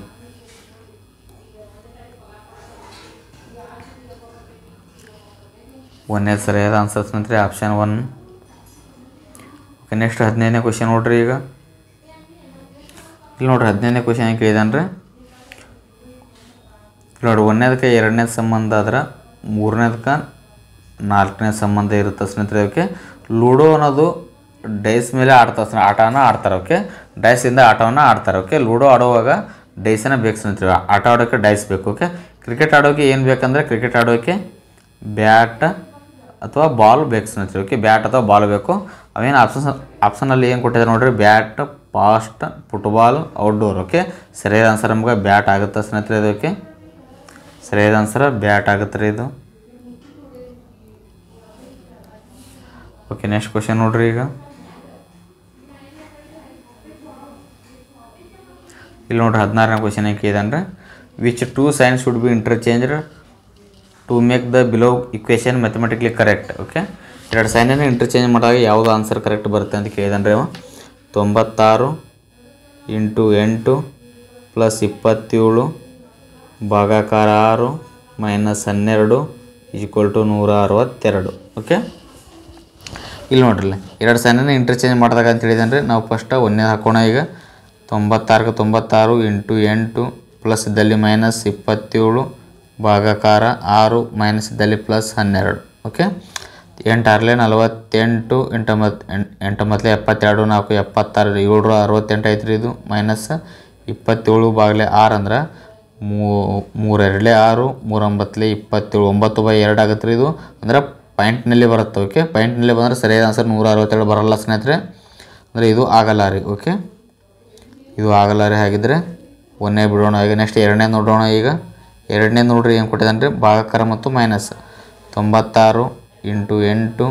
ಒಂದನೇ ಸರಿಯಾದ ಆನ್ಸರ್ ಸ್ನೇಹಿತರೆ ಆಪ್ಷನ್ ಒನ್ ಓಕೆ ನೆಕ್ಸ್ಟ್ ಹದಿನೈದನೇ ಕ್ವಶನ್ ನೋಡ್ರಿ ಈಗ ಇಲ್ಲಿ ನೋಡ್ರಿ ಹದಿನೈದನೇ ಕ್ವಶನ್ ಏನು ಕೇಳಿದಾನೆ ರೀ ನೋಡಿ ಒಂದನೇದಕ್ಕೆ ಎರಡನೇ ಸಂಬಂಧ ಆದ್ರೆ ಮೂರನೇದಕ್ಕೆ ನಾಲ್ಕನೇ ಸಂಬಂಧ ಇರುತ್ತೆ ಸ್ನೇಹಿತರೆ ಓಕೆ ಲೂಡೋ ಅನ್ನೋದು ಡೈಸ್ ಮೇಲೆ ಆಡ್ತಾರೆ ಸ್ನೇ- ಆಟನ ಆಡ್ತಾರೆ ಓಕೆ ಡೈಸಿಂದ ಆಟವನ್ನು ಆಡ್ತಾರೆ ಓಕೆ ಲೂಡೋ ಆಡುವಾಗ ಡೈಸನ್ನ ಬೇಕು ಸ್ನೇಹಿತರೆ ಆಟ ಆಡೋಕ್ಕೆ ಡೈಸ್ ಬೇಕು ಓಕೆ ಕ್ರಿಕೆಟ್ ಆಡೋಕ್ಕೆ ಏನು ಬೇಕಂದರೆ ಕ್ರಿಕೆಟ್ ಆಡೋಕ್ಕೆ ಬ್ಯಾಟ್ ಅಥವಾ ಬಾಲ್ ಬೇಕು ಸ್ನೇಹಿತರೆ ಓಕೆ ಬ್ಯಾಟ್ ಅಥವಾ ಬಾಲ್ ಬೇಕು ಅವೇನು ಆಪ್ಷನ್ಸ್ ಆಪ್ಷನಲ್ಲಿ ಏನು ಕೊಟ್ಟಿದ್ದಾರೆ ನೋಡ್ರಿ bat fast football outdoor okay ಸರಿಯಾದ ಆನ್ಸರ್ ನಮ್ಗೆ ಬ್ಯಾಟ್ ಆಗುತ್ತೆ ಸ್ನೇಹಿತರೆ ಇದಕ್ಕೆ ಸರಿಯಾದ ಆನ್ಸರ್ ಬ್ಯಾಟ್ ಆಗುತ್ತೆ ರೀ ಇದು ಓಕೆ ನೆಕ್ಸ್ಟ್ ಕ್ವಶನ್ ನೋಡ್ರಿ ಈಗ ಇಲ್ಲಿ ನೋಡ್ರಿ ಹದಿನಾರನೇ ಕ್ವಶನ್ ಏನು ಕೇಳಿದಾನೆ which two signs should be interchanged to make the below equation mathematically correct okay ಎರಡು ಸೈನನ್ನು ಇಂಟರ್ಚೇಂಜ್ ಮಾಡಿದಾಗ ಯಾವುದು ಆನ್ಸರ್ ಕರೆಕ್ಟ್ ಬರುತ್ತೆ ಅಂತ ಕೇಳಿದಾನೆ ರೀ ಅವ ತೊಂಬತ್ತಾರು ಇಂಟು ಎಂಟು ಪ್ಲಸ್ ಇಪ್ಪತ್ತೇಳು ಭಾಗಾಕಾರ ಆರು ಮೈನಸ್ ಹನ್ನೆರಡು ಈಕ್ವಲ್ ಟು ನೂರ ಅರವತ್ತೆರಡು ಓಕೆ ಇಲ್ಲಿ ನೋಡ್ರಿ ಎರಡು ಸೈನನ್ನು ಇಂಟರ್ಚೇಂಜ್ ಮಾಡಿದಾಗ ಅಂತ ಹೇಳಿದ್ರೆ ನಾವು ಫಸ್ಟ್ ಒಂದನೇ ಹಾಕೋಣ ಈಗ ತೊಂಬತ್ತಾರಕ್ಕೆ ತೊಂಬತ್ತಾರು ಇಂಟು ಎಂಟು ಪ್ಲಸ್ ಇದ್ದಲ್ಲಿ ಮೈನಸ್ ಇಪ್ಪತ್ತೇಳು ಭಾಗಾಕಾರ ಆರು ಮೈನಸ್ ಇದ್ದಲ್ಲಿ ಪ್ಲಸ್ ಹನ್ನೆರಡು ಓಕೆ ಎಂಟು ಆರಲೆ ನಲವತ್ತೆಂಟು ಎಂಟೊಂಬತ್ತು ಎಂಟೊಂಬತ್ತಲೆ ಎಪ್ಪತ್ತೆರಡು ನಾಲ್ಕು ಎಪ್ಪತ್ತಾರು ಏಳು ಅರವತ್ತೆಂಟು ಐತ್ರಿ ಇದು ಮೈನಸ್ ಇಪ್ಪತ್ತೇಳು ಬಾಗಿಲೆ ಆರು ಅಂದ್ರೆ ಮೂ ಮೂರೆರಡಲೆ ಆರು ಮೂರೊಂಬತ್ತಲೆ ಇಪ್ಪತ್ತೇಳು ಒಂಬತ್ತು ಬೈ ಎರಡು ಆಗುತ್ತೆ ರೀ ಇದು ಅಂದ್ರೆ ಪಾಯಿಂಟ್ನಲ್ಲಿ ಬರುತ್ತೆ ಓಕೆ ಪಾಯಿಂಟ್ನಲ್ಲಿ ಬಂದರೆ ಸರಿಯಾದ ಆನ್ಸರ್ ನೂರ ಅರವತ್ತೆರಡು ಬರಲ್ಲ ಸ್ನೇಹಿತರೆ ಅಂದರೆ ಇದು ಆಗಲ್ಲ ರೀ ಓಕೆ ಇದು ಆಗಲ್ಲ ರೀ ಹಾಗಿದ್ರೆ ಒಂದನೇ ಬಿಡೋಣ ಈಗ ನೆಕ್ಸ್ಟ್ ಎರಡನೇ ನೋಡೋಣ ಈಗ ಎರಡನೇ ನೋಡ್ರಿ ಏನು ಕೊಟ್ಟಿದ್ದಾನೆ ರೀ ಭಾಗಕಾರ ಮತ್ತು ಮೈನಸ್ ತೊಂಬತ್ತಾರು ಇಂಟು ಎಂಟು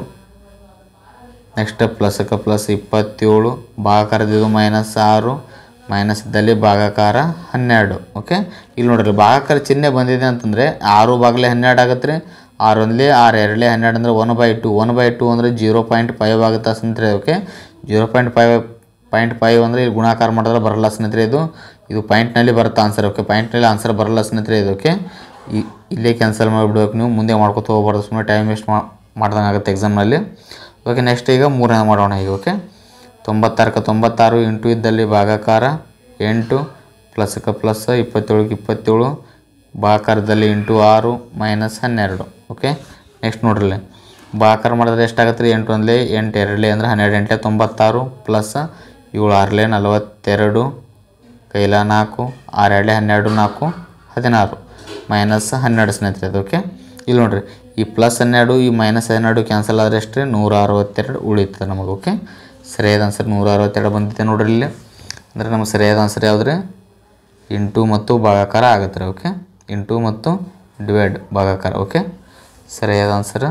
ನೆಕ್ಸ್ಟ್ ಪ್ಲಸ್ಗೆ ಪ್ಲಸ್ ಇಪ್ಪತ್ತೇಳು ಭಾಗಕಾರದಿದು ಮೈನಸ್ ಆರು ಮೈನಸ್ ಇದ್ದಲ್ಲಿ ಭಾಗಾಕಾರ ಹನ್ನೆರಡು ಓಕೆ ಇಲ್ಲಿ ನೋಡ್ರಿ ಭಾಗಾಕಾರ ಚಿಹ್ನೆ ಬಂದಿದೆ ಅಂತಂದರೆ ಆರು ಬಾಗಿಲೆ ಹನ್ನೆರಡು ಆಗುತ್ತೆ ರೀ ಆರು ಒಂದಲೇ ಆರು ಎರಡಲೇ ಹನ್ನೆರಡು ಅಂದರೆ one by two one by two ಅಂದರೆ ಜೀರೋ ಪಾಯಿಂಟ್ ಫೈವ್ ಆಗುತ್ತೆ ಸ್ನೇಹಿತರೆ okay zero point five point five ಅಂದರೆ ಇಲ್ಲಿ ಗುಣಾಕಾರ ಮಾಡಿದ್ರೆ ಬರಲ್ಲ ಸ್ನೇಹಿತರೆ ಇದು ಇದು ಪಾಯಿಂಟ್ನಲ್ಲಿ ಬರುತ್ತೆ ಆನ್ಸರ್ ಓಕೆ ಪಾಯಿಂಟ್ನಲ್ಲಿ ಆನ್ಸರ್ ಬರಲ್ಲ ಸ್ನೇಹಿತರೆ ಇದು ಓಕೆ ಈ- ಇಲ್ಲೇ ಕ್ಯಾನ್ಸಲ್ ಮಾಡಿಬಿಡ್ಬೇಕು ನೀವು ಮುಂದೆ ಮಾಡ್ಕೊತ ಹೋಗ್ಬಾರ್ದು ಸುಮ್ಮನೆ ಟೈಮ್ ವೇಸ್ಟ್ ಮಾಡ್ದಂಗೆ ಆಗುತ್ತೆ ಎಕ್ಸಾಮ್ನಲ್ಲಿ ಓಕೆ ನೆಕ್ಸ್ಟ್ ಈಗ ಮೂರನೇ ಮಾಡೋಣ ಈಗ ಓಕೆ ತೊಂಬತ್ತಾರಕ್ಕೆ ತೊಂಬತ್ತಾರು ಇಂಟು ಇದ್ದಲ್ಲಿ ಭಾಗಾಕಾರ ಎಂಟು ಪ್ಲಸ್ಗೆ ಪ್ಲಸ್ ಇಪ್ಪತ್ತೇಳಕ್ಕೆ ಇಪ್ಪತ್ತೇಳು ಭಾಗಾಕಾರದಲ್ಲಿ ಇಂಟು ಆರು ಮೈನಸ್ ಹನ್ನೆರಡು ಓಕೆ ನೆಕ್ಸ್ಟ್ ನೋಡ್ರಿ ಭಾಗಾಕಾರ ಮಾಡಿದ್ರೆ ಎಷ್ಟಾಗತ್ತೆ ರೀ ಎಂಟು ಒಂದಲೇ ಎಂಟು ಎರಡಲೇ ಅಂದರೆ ಹನ್ನೆರಡು ಎಂಟಲೇ ತೊಂಬತ್ತಾರು ಪ್ಲಸ್ ಏಳು ಆರಲೇ ನಲವತ್ತೆರಡು ಕೈಲ ನಾಲ್ಕು ಆರು ಎರಡಲೇ ಹನ್ನೆರಡು ನಾಲ್ಕು ಹದಿನಾರು ಮೈನಸ್ ಹನ್ನೆರಡು ಸ್ನೇಹಿತರೆ ಅದು ಓಕೆ ಇಲ್ಲಿ ನೋಡ್ರಿ ಈ ಪ್ಲಸ್ ಹನ್ನೆರಡು ಈ ಮೈನಸ್ ಹನ್ನೆರಡು ಕ್ಯಾನ್ಸಲ್ ಆದರೆ ಎಷ್ಟು ರೀ ನೂರ ಅರವತ್ತೆರಡು ಉಳಿತದೆ ನಮಗೆ ಓಕೆ ಸರಿಯಾದ ಆನ್ಸರ್ ನೂರ ಅರವತ್ತೆರಡು ಬಂದಿದೆ ನೋಡ್ರಿ ಇಲ್ಲಿ ಅಂದರೆ ನಮಗೆ ಸರಿಯಾದ ಆನ್ಸರ್ ಯಾವ್ದು ಇಂಟು ಮತ್ತು ಭಾಗಾಕಾರ ಆಗುತ್ತೆ ರೀ ಓಕೆ ಇಂಟು ಮತ್ತು ಡಿವೈಡ್ ಭಾಗಾಕಾರ ಓಕೆ ಸರಿಯಾದ ಆನ್ಸರ್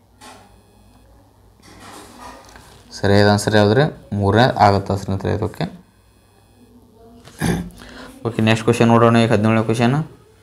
ಸರಿಯಾದ ಆನ್ಸರ್ ಯಾವುದ್ರೆ ಮೂರನೇ ಆಗುತ್ತೆ ಸ್ನೇಹಿತರೆ ಇದು ಓಕೆ ಓಕೆ ನೆಕ್ಸ್ಟ್ ಕ್ವಶನ್ ನೋಡೋಣ ಈಗ ಹದಿನೇಳನೇ ಕ್ವಶನ್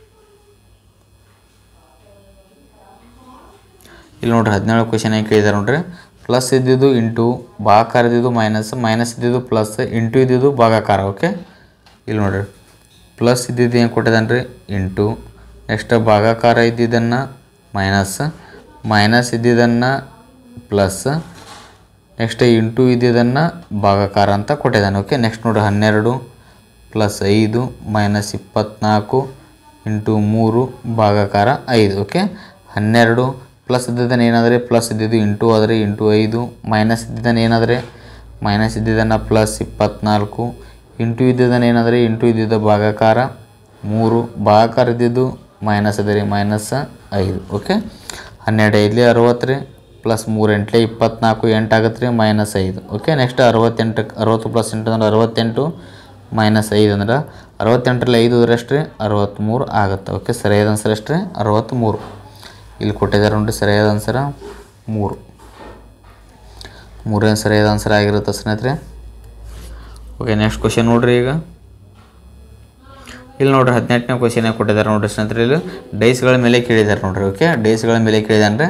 ಇಲ್ಲಿ ನೋಡ್ರಿ ಹದಿನೇಳು ಕ್ವಶನ್ ಏನು ಕೇಳಿದಾರೆ ನೋಡ್ರಿ ಪ್ಲಸ್ ಇದ್ದಿದ್ದು ಇಂಟು ಭಾಗಾಕಾರ ಇದ್ದಿದ್ದು ಮೈನಸ್ ಮೈನಸ್ ಇದ್ದಿದ್ದು ಪ್ಲಸ್ ಇಂಟು ಇದ್ದಿದ್ದು ಭಾಗಾಕಾರ ಓಕೆ ಇಲ್ಲಿ ನೋಡ್ರಿ ಪ್ಲಸ್ ಇದ್ದಿದ್ದು ಏನು ಕೊಟ್ಟಿದ್ದಾನೆ ರೀ ಇಂಟು ನೆಕ್ಸ್ಟ್ ಭಾಗಾಕಾರ ಇದ್ದಿದ್ದನ್ನು ಮೈನಸ್ ಮೈನಸ್ ಇದ್ದಿದ್ದನ್ನು ಪ್ಲಸ್ ನೆಕ್ಸ್ಟ್ ಇಂಟು ಇದ್ದಿದ್ದನ್ನು ಭಾಗಾಕಾರ ಅಂತ ಕೊಟ್ಟಿದ್ದಾನೆ ಓಕೆ ನೆಕ್ಸ್ಟ್ ನೋಡ್ರಿ ಹನ್ನೆರಡು ಪ್ಲಸ್ ಐದು ಮೈನಸ್ ಇಪ್ಪತ್ತ್ನಾಲ್ಕು ಇಂಟು ಮೂರು ಭಾಗಾಕಾರ ಐದು ಓಕೆ ಹನ್ನೆರಡು ಪ್ಲಸ್ ಇದ್ದಿದ್ದನ್ನು ಏನಾದರೆ ಪ್ಲಸ್ ಇದ್ದಿದ್ದು ಇಂಟು ಆದರೆ ಇಂಟು ಐದು ಮೈನಸ್ ಇದ್ದಿದ್ದನ್ನು ಏನಾದರೆ ಮೈನಸ್ ಇದ್ದಿದ್ದನ್ನು ಪ್ಲಸ್ ಇಪ್ಪತ್ತ್ನಾಲ್ಕು ಇಂಟು ಇದ್ದಿದ್ದನ್ನು ಏನಾದರೆ ಇಂಟು ಇದ್ದಿದ್ದ ಭಾಗಾಕಾರ ಮೂರು ಭಾಗಾಕಾರ ಇದ್ದಿದ್ದು ಮೈನಸ್ ಅದ ರೀ ಮೈನಸ್ ಐದು ಓಕೆ ಹನ್ನೆರಡು ಐದಲೇ ಅರವತ್ತು ರೀ ಪ್ಲಸ್ ಮೂರು ಎಂಟ್ಲೆ ಇಪ್ಪತ್ನಾಲ್ಕು ಎಂಟು ಆಗುತ್ತೆ ರೀ ಮೈನಸ್ ಐದು ಓಕೆ ನೆಕ್ಸ್ಟ್ ಅರವತ್ತೆಂಟಕ್ಕೆ ಅರವತ್ತು ಪ್ಲಸ್ ಎಂಟು ಅಂದ್ರೆ ಅರವತ್ತೆಂಟು ಮೈನಸ್ ಐದು ಅಂದ್ರೆ ಅರವತ್ತೆಂಟರಲ್ಲಿ ಐದು ಅಂದ್ರೆ ಎಷ್ಟು ರೀ ಅರವತ್ತ್ಮೂರು ಆಗುತ್ತೆ ಓಕೆ ಸರಿಯಾದ ಆನ್ಸರ್ ಎಷ್ಟು ರೀ ಅರವತ್ತ್ಮೂರು ಇಲ್ಲಿ ಕೊಟ್ಟಿದ್ದಾರೆ ನೋಡಿರಿ ಸರಿಯಾದ ಆನ್ಸರ ಮೂರು ಮೂರನೇ ಸರಿಯಾದ ಆನ್ಸರ್ ಆಗಿರುತ್ತೆ ಸ್ನೇಹಿತರೆ ಓಕೆ ನೆಕ್ಸ್ಟ್ ಕ್ವಶನ್ ನೋಡ್ರಿ ಈಗ ಇಲ್ಲಿ ನೋಡ್ರಿ ಹದಿನೆಂಟನೇ ಕ್ವಶನ್ ಕೊಟ್ಟಿದ್ದಾರೆ ನೋಡ್ರಿ ಸ್ನೇಹಿತರೆ ಇಲ್ಲಿ ಡೈಸ್ಗಳ ಮೇಲೆ ಕೇಳಿದ್ದಾರೆ ನೋಡ್ರಿ ಓಕೆ ಡೈಸ್ಗಳ ಮೇಲೆ ಕೇಳಿದೆ ಅಂದರೆ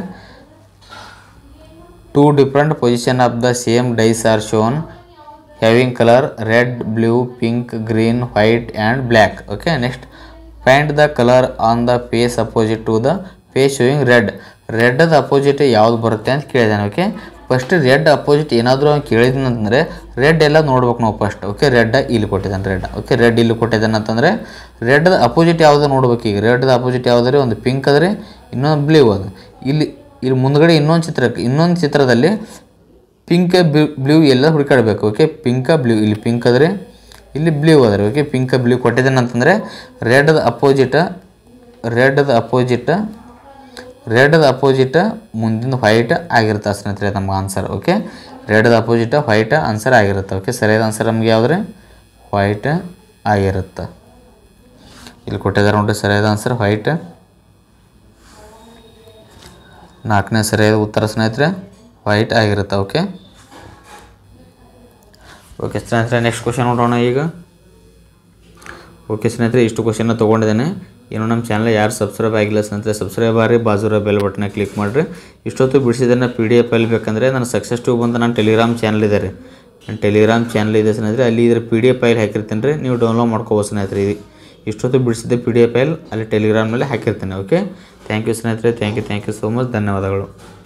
two different position of the same dice are shown having colour red blue pink green white and black okay next find the colour on the face opposite to the face showing red ರೆಡ್ದ ಅಪೋಸಿಟ್ ಯಾವ್ದು ಬರುತ್ತೆ ಅಂತ ಕೇಳಿದಾನೆ ಓಕೆ ಫಸ್ಟ್ ರೆಡ್ ಅಪೋಸಿಟ್ ಏನಾದರೂ ಅವ್ನು ಕೇಳಿದ್ನಂತಂದರೆ ರೆಡ್ ಎಲ್ಲ ನೋಡ್ಬೇಕು ನಾವು ಫಸ್ಟ್ ಓಕೆ ರೆಡ್ ಇಲ್ಲಿ ಕೊಟ್ಟಿದ್ದಾನೆ ರೆಡ್ ಓಕೆ ರೆಡ್ ಇಲ್ಲಿ ಕೊಟ್ಟಿದ್ದಾನೆ ಅಂತಂದರೆ ರೆಡ್ದ ಅಪೋಸಿಟ್ ಯಾವುದು ನೋಡ್ಬೇಕು ಈಗ ರೆಡ್ದ ಅಪೋಸಿಟ್ ಯಾವುದ್ರೆ ಒಂದು ಪಿಂಕ್ ಅದ್ರಿ ಇನ್ನೊಂದು ಬ್ಲೂ ಅದು ಇಲ್ಲಿ ಇಲ್ಲಿ ಮುಂದ್ಗಡೆ ಇನ್ನೊಂದು ಚಿತ್ರಕ್ಕೆ ಇನ್ನೊಂದು ಚಿತ್ರದಲ್ಲಿ ಪಿಂಕ್ ಬ್ಲೂ ಎಲ್ಲ ಹುಡುಕಾಡಬೇಕು ಓಕೆ ಪಿಂಕ ಬ್ಲೂ ಇಲ್ಲಿ ಪಿಂಕ್ ಅದ್ರಿ ಇಲ್ಲಿ ಬ್ಲೂ ಅದ್ರಿ ಓಕೆ ಪಿಂಕ್ ಬ್ಲೂ ಕೊಟ್ಟಿದ್ದಾನೆ ಅಂತಂದರೆ ರೆಡ್ದ ಅಪೋಸಿಟ ರೆಡ್ದ ಅಪೋಸಿಟ್ ರೆಡ್ದ ಅಪೋಸಿಟ್ ಮುಂದಿನ ವೈಟ್ ಆಗಿರುತ್ತೆ ಸ್ನೇಹಿತರೆ ನಮ್ಗೆ ಆನ್ಸರ್ ಓಕೆ ರೆಡ್ದ ಅಪೋಸಿಟ್ ವೈಟ್ ಆನ್ಸರ್ ಆಗಿರುತ್ತೆ ಓಕೆ ಸರಿಯಾದ ಆನ್ಸರ್ ನಮ್ಗೆ ಯಾವ್ದು ವೈಟ್ ಆಗಿರುತ್ತೆ ಇಲ್ಲಿ ಕೊಟ್ಟಿದ್ದಾರೆ ನೋಡ್ರಿ ಸರಿಯಾದ ಆನ್ಸರ್ ವೈಟ್ ನಾಲ್ಕನೇ ಸರಿಯಾದ ಉತ್ತರ ಸ್ನೇಹಿತರೆ ವೈಟ್ ಆಗಿರುತ್ತೆ ಓಕೆ ಓಕೆ ಸ್ನೇಹಿತರೆ ನೆಕ್ಸ್ಟ್ ಕ್ವಶನ್ ನೋಡೋಣ ಈಗ ಓಕೆ ಸ್ನೇಹಿತರೆ ಇಷ್ಟು ಕ್ವಶನ್ನ ತೊಗೊಂಡಿದ್ದೇನೆ ಏನು ನಮ್ಮ ಚಾನಲ್ ಯಾರು ಸಬ್ಸ್ಕ್ರೈಬ್ ಆಗಿಲ್ಲ ಸ್ನೇಹಿತರೆ ಸಬ್ಸ್ಕ್ರೈಬ್ ಆಗಿ ಬಾಜುರ ಬೆಲ್ ಬಟನ್ನ ಕ್ಲಿಕ್ ಮಾಡಿರಿ ಇಷ್ಟೊತ್ತು ಬಿಡಿಸಿದ್ದನ್ನು ಪಿ ಡಿ ಎಫ್ ಅಲ್ಲಿ ಬೇಕಂದರೆ ನನ್ನ ಸಕ್ಸಸ್ ಟ್ಯೂಬ್ ಅಂತ ನನ್ನ ಟೆಲಿಗ್ರಾಮ್ ಚಾನಲ್ ಇದೆ ರೀ ನನ್ನ ಟೆಲಿಗ್ರಾಮ್ ಚಾನಲ್ ಇದೆ ಸ್ನೇಹಿತರೆ ಅಲ್ಲಿ ಇದ್ರ ಪಿ ಡಿ ಎಫ್ ಫೈಲ್ ಹಾಕಿರ್ತೀನಿ ರೀ ನೀವು ಡೌನ್ಲೋಡ್ ಮಾಡ್ಕೋಬೋದು ಸ್ನೇಹಿತರೆ ಇದು ಇಷ್ಟೊತ್ತು ಬಿಡಿಸಿದ್ದೆ ಪಿ ಡಿ ಎಫ್ ಫೈಲ್ ಅಲ್ಲಿ ಟೆಲಿಗ್ರಾಮ್ನಲ್ಲಿ ಹಾಕಿರ್ತೀನಿ ಓಕೆ ಥ್ಯಾಂಕ್ ಯು ಸ್ನೇಹಿತರೆ thank you thank you so much ಧನ್ಯವಾದಗಳು